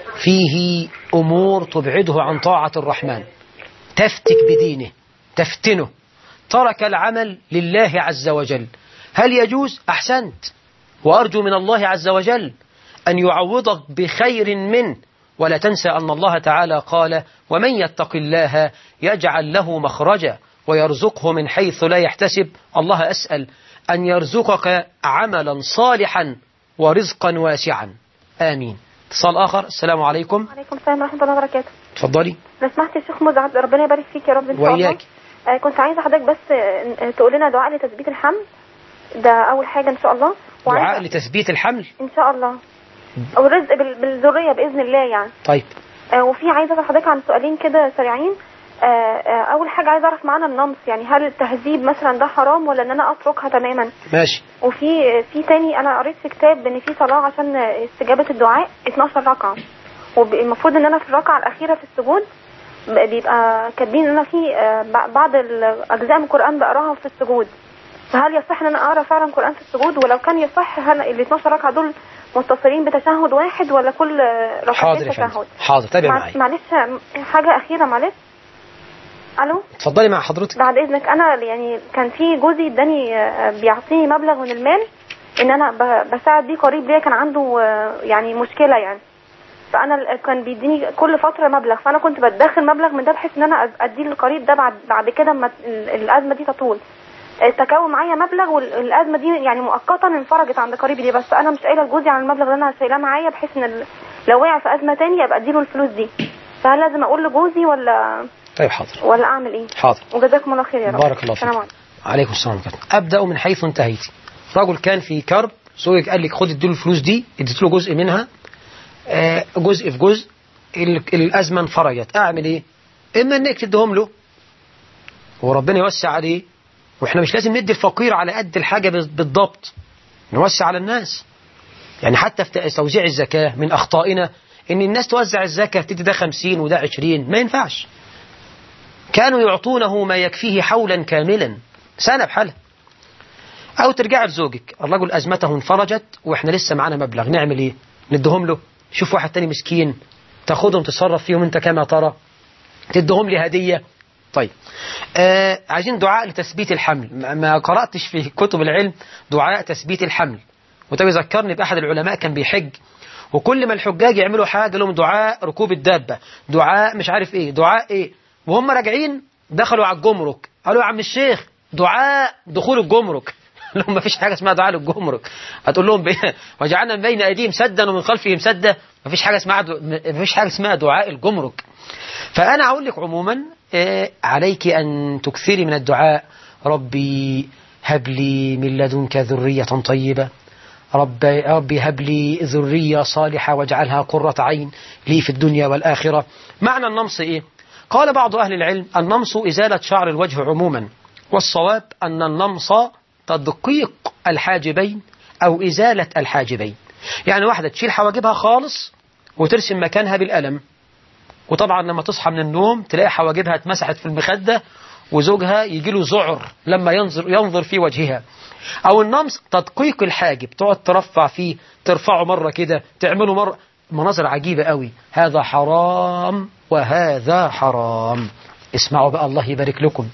فيه أمور تبعده عن طاعة الرحمن تفتك بدينه تفتنه ترك العمل لله عز وجل هل يجوز أحسنت وأرجو من الله عز وجل أن يعوضك بخير منه ولا تنسى أن الله تعالى قال ومن يتق الله يجعل له مخرجا ويرزقه من حيث لا يحتسب الله أسأل أن يرزقك عملا صالحا ورزقا واسعا آمين اتصال آخر السلام عليكم عليكم السلام ورحمة الله وبركاته تفضلي لو سمحت يا شيخ مزعج ربنا يبارك فيك يا رب ان شاء الله وإياك آه كنت عايزة حضرتك بس آه، تقول لنا دعاء لتثبيت الحمل ده أول حاجة إن شاء الله دعاء لتثبيت الحمل إن شاء الله والرزق بال- بالذرية بإذن الله يعني طيب آه وفي عايزة أسأل حضرتك عن سؤالين كده سريعين آه آه أول حاجة عايزة أعرف معنى النمص يعني هل التهذيب مثلا ده حرام ولا إن أنا أتركها تماما ماشي وفي في تاني انا قريت في كتاب ان في صلاه عشان استجابه الدعاء 12 ركعه والمفروض ان انا في الركعه الاخيره في السجود ب- بيبقى كاتبين ان انا في آه، ب- بعض الاجزاء من القران بقراها في السجود فهل يصح ان انا اقرا فعلا قران في السجود ولو كان يصح هل ال 12 ركعه دول متصلين بتشهد واحد ولا كل ركعتين حاضر يا فندم تشهد حاضر تابع مع- معي معلش حاجه اخيره معلش الو اتفضلي مع حضرتك بعد اذنك انا يعني كان في جوزي اداني آه، بيعطيني مبلغ من المال ان انا ب- بساعد بيه قريب ليا كان عنده آه، يعني مشكله يعني فانا ال- كان بيديني كل فتره مبلغ فانا كنت بدخر مبلغ من ده بحيث ان انا أد- اديه للقريب ده بعد بعد كده اما ال- الازمه دي تطول تكون معايا مبلغ والازمه دي يعني مؤقتا انفرجت عند قريبي دي بس انا مش قايله لجوزي عن المبلغ اللي انا شايلاه معايا بحيث ان ال- لو وقع في ازمه تانية ابقى اديله الفلوس دي فهل لازم اقول لجوزي ولا طيب حاضر ولا اعمل ايه حاضر وجزاكم الله خير يا رب بارك الله فيك السلام عليكم عليكم السلام ورحمة الله أبدأ من حيث انتهيتي رجل كان في كرب زوجك قال لك خد اديله الفلوس دي اديت له جزء منها آه، جزء في جزء ال- الأزمة انفرجت أعمل إيه؟ إما إنك تديهم له وربنا يوسع عليه وإحنا مش لازم ندي الفقير على قد الحاجة بال- بالضبط نوسع على الناس يعني حتى في توزيع الزكاة من أخطائنا إن الناس توزع الزكاة تدي ده 50 وده 20 ما ينفعش كانوا يعطونه ما يكفيه حولا كاملا سنة بحالها أو ترجع لزوجك الرجل أزمته انفرجت وإحنا لسه معانا مبلغ نعمل إيه ندهم له شوف واحد تاني مسكين تاخدهم تصرف فيهم أنت كما ترى تدهم لي هدية طيب آه عايزين دعاء لتثبيت الحمل ما- ما قرأتش في كتب العلم دعاء تثبيت الحمل وده بيذكرني بأحد العلماء كان بيحج وكل ما الحجاج يعملوا حاجة لهم دعاء ركوب الدابة دعاء مش عارف ايه دعاء ايه وهم راجعين دخلوا على الجمرك قالوا يا عم الشيخ دعاء دخول الجمرك لهم ما فيش حاجة اسمها دعاء للجمرك هتقول لهم بي... وجعلنا من بين أيديهم سدا ومن خلفهم سدا ما فيش حاجة اسمها دع... ما فيش حاجة اسمها دعاء الجمرك فأنا أقول لك عموما آه، عليك أن تكثري من الدعاء ربي هب لي من لدنك ذرية طيبة رب ربي هب لي ذرية صالحة واجعلها قرة عين لي في الدنيا والآخرة معنى النمص إيه؟ قال بعض أهل العلم النمص إزالة شعر الوجه عموما والصواب أن النمص تدقيق الحاجبين أو إزالة الحاجبين يعني واحدة تشيل حواجبها خالص وترسم مكانها بالقلم وطبعا لما تصحى من النوم تلاقي حواجبها اتمسحت في المخدة وزوجها يجي له ذعر لما ينظر ينظر في وجهها أو النمص تدقيق الحاجب تقعد ترفع فيه ترفعه مرة كده تعمله مرة مناظر عجيبة قوي هذا حرام وهذا حرام اسمعوا بقى الله يبارك لكم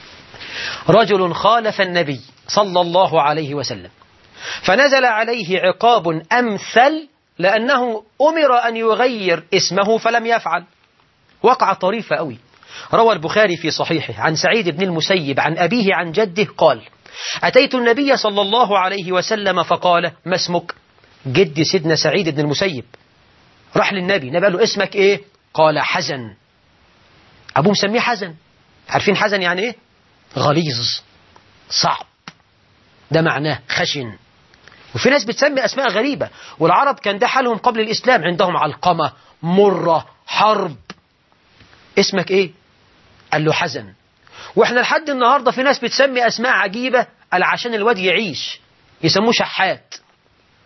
رجل خالف النبي صلى الله عليه وسلم فنزل عليه عقاب أمثل لأنه أمر أن يغير اسمه فلم يفعل وقع طريفة قوي روى البخاري في صحيحه عن سعيد بن المسيب عن أبيه عن جده قال أتيت النبي صلى الله عليه وسلم فقال ما اسمك جد سيدنا سعيد بن المسيب راح للنبي النبي قال له اسمك ايه قال حزن أبوه مسميه حزن عارفين حزن يعني ايه غليظ صعب ده معناه خشن وفي ناس بتسمي أسماء غريبة والعرب كان ده حالهم قبل الإسلام عندهم علقمة مرة حرب اسمك ايه قال له حزن واحنا لحد النهاردة في ناس بتسمي أسماء عجيبة قال عشان الواد يعيش يسموه شحات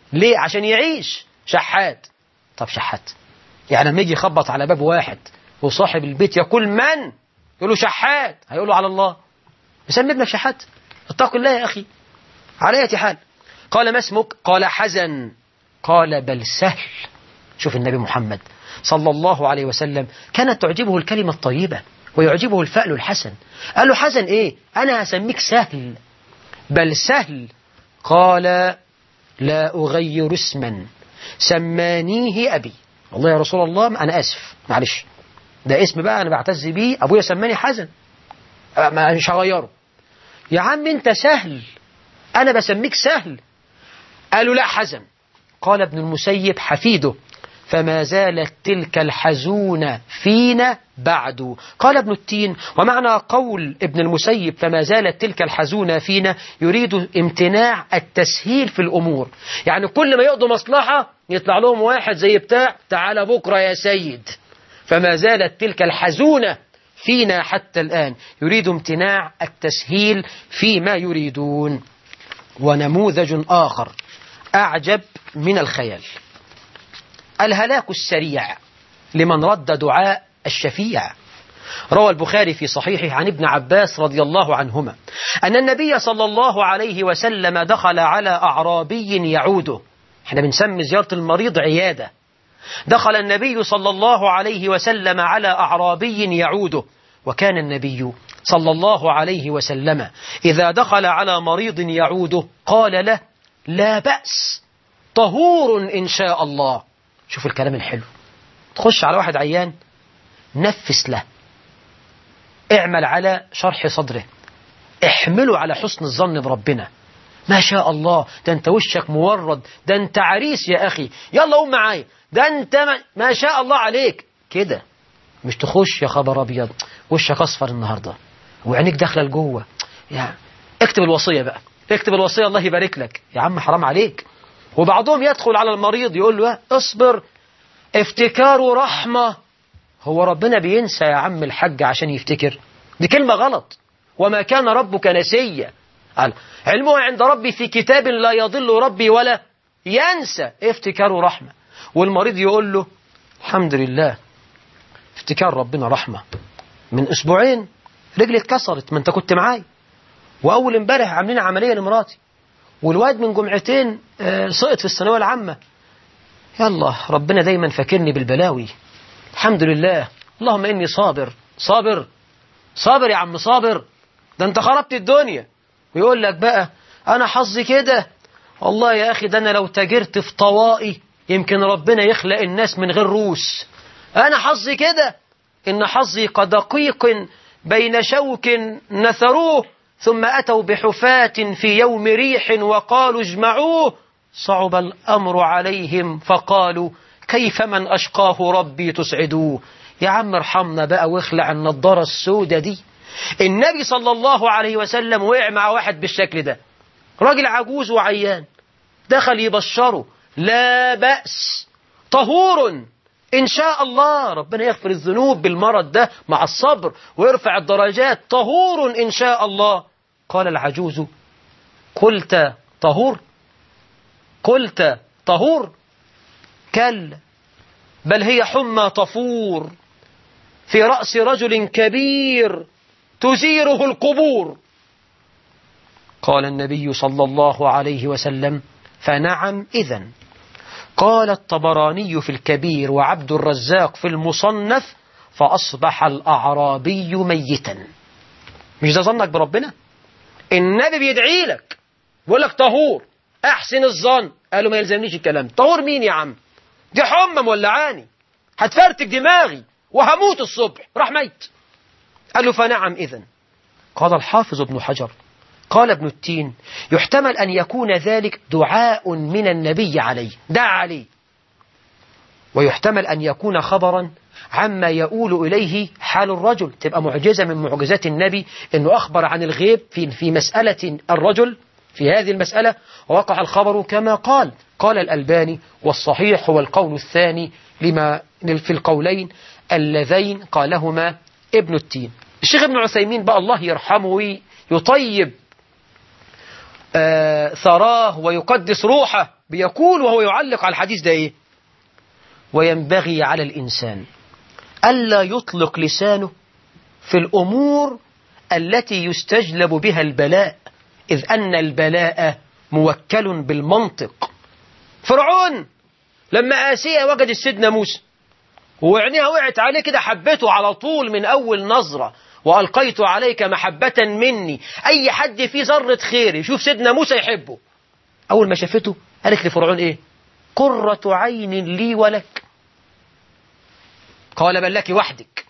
ليه عشان يعيش شحات طب شحات يعني لما يجي يخبط على باب واحد وصاحب البيت يقول من يقول له شحات هيقول له على الله يسمي ابنك شحات اتقوا الله يا أخي على أي حال قال ما اسمك قال حزن قال بل سهل شوف النبي محمد صلى الله عليه وسلم كانت تعجبه الكلمة الطيبة ويعجبه الفأل الحسن قال له حزن ايه انا هسميك سهل بل سهل قال لا أغير اسما سمانيه أبي والله يا رسول الله أنا آسف معلش ده اسم بقى أنا بعتز بيه أبويا سماني حزن ما مش هغيره يا عم أنت سهل أنا بسميك سهل قالوا لا حزن قال ابن المسيب حفيده فما زالت تلك الحزونة فينا بعد قال ابن التين ومعنى قول ابن المسيب فما زالت تلك الحزونة فينا يريد امتناع التسهيل في الأمور يعني كل ما يقضوا مصلحة يطلع لهم واحد زي بتاع تعال بكرة يا سيد فما زالت تلك الحزونة فينا حتى الآن يريد امتناع التسهيل فيما يريدون ونموذج آخر أعجب من الخيال الهلاك السريع لمن رد دعاء الشفيع روى البخاري في صحيحه عن ابن عباس رضي الله عنهما أن النبي صلى الله عليه وسلم دخل على أعرابي يعوده احنا بنسمي زيارة المريض عيادة دخل النبي صلى الله عليه وسلم على أعرابي يعوده وكان النبي صلى الله عليه وسلم إذا دخل على مريض يعوده قال له لا بأس طهور إن شاء الله شوف الكلام الحلو تخش على واحد عيان نفس له اعمل على شرح صدره احمله على حسن الظن بربنا ما شاء الله ده انت وشك مورد ده انت عريس يا اخي يلا قوم معايا ده انت ما, ما شاء الله عليك كده مش تخش يا خبر ابيض وشك اصفر النهارده وعينيك داخله لجوه يعني اكتب الوصيه بقى اكتب الوصيه الله يبارك لك يا عم حرام عليك وبعضهم يدخل على المريض يقول له اصبر افتكاره رحمة هو ربنا بينسى يا عم الحج عشان يفتكر دي كلمة غلط وما كان ربك نسيا قال علمه عند ربي في كتاب لا يضل ربي ولا ينسى افتكاره رحمة والمريض يقول له الحمد لله افتكار ربنا رحمة من اسبوعين رجلي اتكسرت ما انت كنت معايا واول امبارح عاملين عملية لمراتي والواد من جمعتين سقط في الثانويه العامة يلا ربنا دايما فاكرني بالبلاوي الحمد لله اللهم إني صابر صابر صابر يا عم صابر ده انت خربت الدنيا ويقول لك بقى أنا حظي كده والله يا أخي ده أنا لو تاجرت في طوائي يمكن ربنا يخلق الناس من غير روس أنا حظي كده إن حظي كدقيق بين شوك نثروه ثم أتوا بحفاة في يوم ريح وقالوا اجمعوه صعب الأمر عليهم فقالوا كيف من أشقاه ربي تسعدوه يا عم ارحمنا بقى واخلع النضارة السودة دي النبي صلى الله عليه وسلم وقع مع واحد بالشكل ده راجل عجوز وعيان دخل يبشره لا بأس طهور إن شاء الله ربنا يغفر الذنوب بالمرض ده مع الصبر ويرفع الدرجات طهور إن شاء الله قال العجوز قلت طهور قلت طهور كلا بل هي حمى طفور في رأس رجل كبير تزيره القبور قال النبي صلى الله عليه وسلم فنعم إذن قال الطبراني في الكبير وعبد الرزاق في المصنف فأصبح الأعرابي ميتا مش ده ظنك بربنا النبي بيدعي لك بيقول لك طهور احسن الظن قالوا ما يلزمنيش الكلام طهور مين يا عم دي حمى مولعاني هتفرتك دماغي وهموت الصبح راح ميت قال له فنعم إذن قال الحافظ ابن حجر قال ابن التين يحتمل أن يكون ذلك دعاء من النبي عليه دعا عليه ويحتمل أن يكون خبرا عما يؤول إليه حال الرجل تبقى معجزة من معجزات النبي أنه أخبر عن الغيب في, في مسألة الرجل في هذه المسألة وقع الخبر كما قال قال الألباني والصحيح هو القول الثاني لما في القولين اللذين قالهما ابن التين الشيخ ابن عثيمين بقى الله يرحمه يطيب آه ثراه ويقدس روحه بيقول وهو يعلق على الحديث ده إيه وينبغي على الإنسان ألا يطلق لسانه في الأمور التي يستجلب بها البلاء إذ أن البلاء موكل بالمنطق فرعون لما آسيا وجد سيدنا موسى وعينيها وقعت عليه كده حبته على طول من أول نظرة وألقيت عليك محبة مني أي حد فيه ذرة خير يشوف سيدنا موسى يحبه أول ما شافته قالت لفرعون إيه قرة عين لي ولك قال بل لك وحدك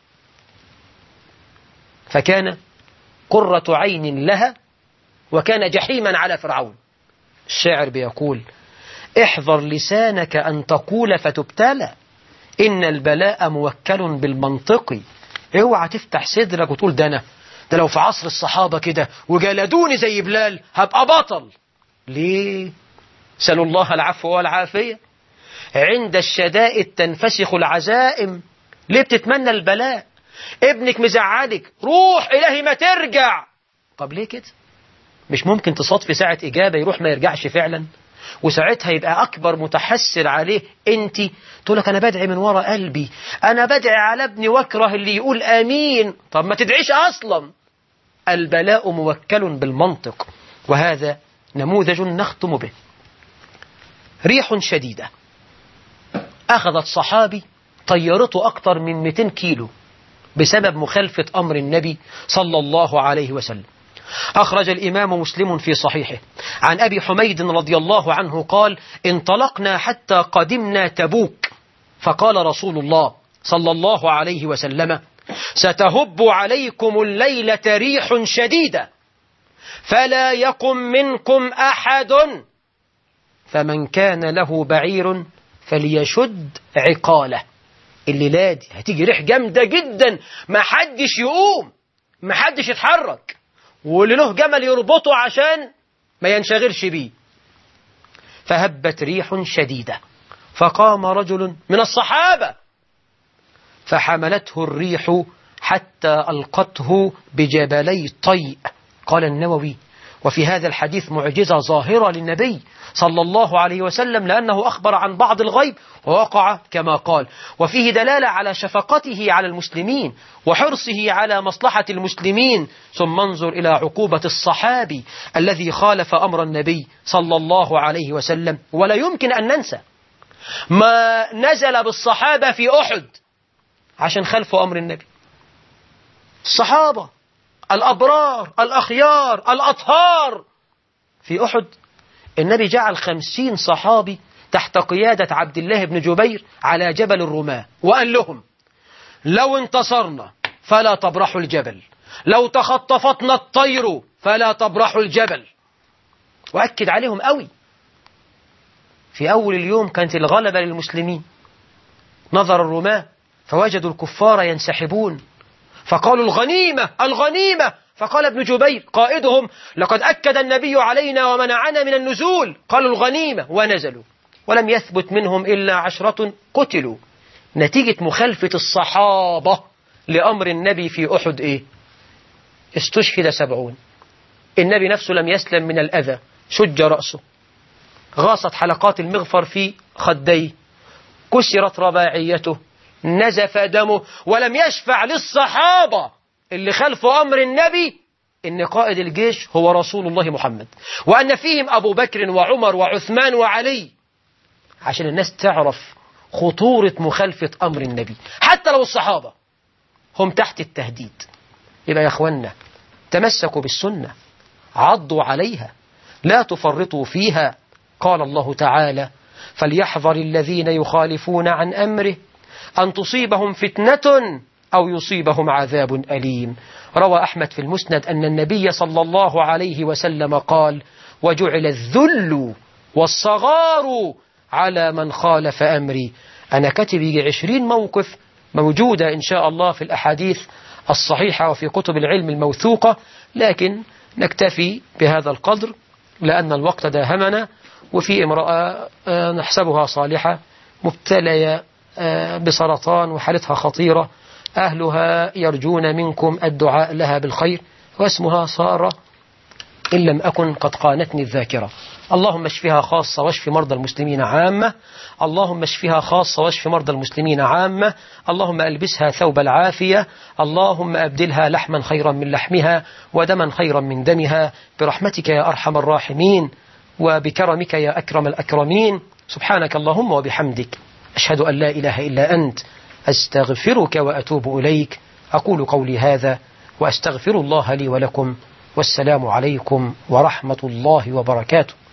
فكان قرة عين لها وكان جحيما على فرعون الشاعر بيقول احذر لسانك أن تقول فتبتلى إن البلاء موكل بالمنطق اوعى تفتح صدرك وتقول ده أنا ده لو في عصر الصحابة كده وجلدوني زي بلال هبقى بطل ليه سألوا الله العفو والعافية عند الشدائد تنفسخ العزائم ليه بتتمنى البلاء ابنك مزعلك روح إلهي ما ترجع طب ليه كده مش ممكن تصادفي ساعة إجابة يروح ما يرجعش فعلا وساعتها يبقى أكبر متحسر عليه أنت تقول لك أنا بدعي من وراء قلبي أنا بدعي على ابني واكره اللي يقول آمين طب ما تدعيش أصلا البلاء موكل بالمنطق وهذا نموذج نختم به ريح شديدة أخذت صحابي طيرته أكثر من 200 كيلو بسبب مخالفة أمر النبي صلى الله عليه وسلم أخرج الإمام مسلم في صحيحه عن أبي حميد رضي الله عنه قال انطلقنا حتى قدمنا تبوك فقال رسول الله صلى الله عليه وسلم ستهب عليكم الليلة ريح شديدة فلا يقم منكم أحد فمن كان له بعير فليشد عقاله الليلة دي هتيجي ريح جامدة جدا ما حدش يقوم ما حدش يتحرك واللي له جمل يربطه عشان ما ينشغلش بيه فهبت ريح شديدة فقام رجل من الصحابة فحملته الريح حتى ألقته بجبلي طيء قال النووي وفي هذا الحديث معجزة ظاهرة للنبي صلى الله عليه وسلم لأنه أخبر عن بعض الغيب ووقع كما قال وفيه دلالة على شفقته على المسلمين وحرصه على مصلحة المسلمين ثم انظر إلى عقوبة الصحابي الذي خالف أمر النبي صلى الله عليه وسلم ولا يمكن أن ننسى ما نزل بالصحابة في أحد عشان خلفوا أمر النبي الصحابة الأبرار الأخيار الأطهار في أحد النبي جعل خمسين صحابي تحت قيادة عبد الله بن جبير على جبل الرماة وقال لهم لو انتصرنا فلا تبرحوا الجبل لو تخطفتنا الطير فلا تبرحوا الجبل وأكد عليهم قوي في أول اليوم كانت الغلبة للمسلمين نظر الرماة فوجدوا الكفار ينسحبون فقالوا الغنيمة الغنيمة فقال ابن جبير قائدهم لقد أكد النبي علينا ومنعنا من النزول قالوا الغنيمة ونزلوا ولم يثبت منهم إلا عشرة قتلوا نتيجة مخالفة الصحابة لأمر النبي في أحد إيه استشهد سبعون النبي نفسه لم يسلم من الأذى شج رأسه غاصت حلقات المغفر في خديه كسرت رباعيته نزف دمه ولم يشفع للصحابة اللي خلفوا أمر النبي إن قائد الجيش هو رسول الله محمد وأن فيهم أبو بكر وعمر وعثمان وعلي عشان الناس تعرف خطورة مخالفة أمر النبي حتى لو الصحابة هم تحت التهديد يبقى يا أخوانا تمسكوا بالسنة عضوا عليها لا تفرطوا فيها قال الله تعالى فليحذر الذين يخالفون عن أمره أن تصيبهم فتنة أو يصيبهم عذاب أليم روى أحمد في المسند أن النبي صلى الله عليه وسلم قال وجعل الذل والصغار على من خالف أمري أنا كاتب يجي عشرين موقف موجودة إن شاء الله في الأحاديث الصحيحة وفي كتب العلم الموثوقة لكن نكتفي بهذا القدر لأن الوقت داهمنا وفي امرأة نحسبها صالحة مبتلية بسرطان وحالتها خطيرة أهلها يرجون منكم الدعاء لها بالخير واسمها سارة إن لم أكن قد قانتني الذاكرة اللهم اشفها خاصة واشف مرضى المسلمين عامة اللهم اشفها خاصة واشف مرضى المسلمين عامة اللهم ألبسها ثوب العافية اللهم أبدلها لحما خيرا من لحمها ودما خيرا من دمها برحمتك يا أرحم الراحمين وبكرمك يا أكرم الأكرمين سبحانك اللهم وبحمدك أشهد أن لا إله إلا أنت أستغفرك وأتوب إليك أقول قولي هذا وأستغفر الله لي ولكم والسلام عليكم ورحمة الله وبركاته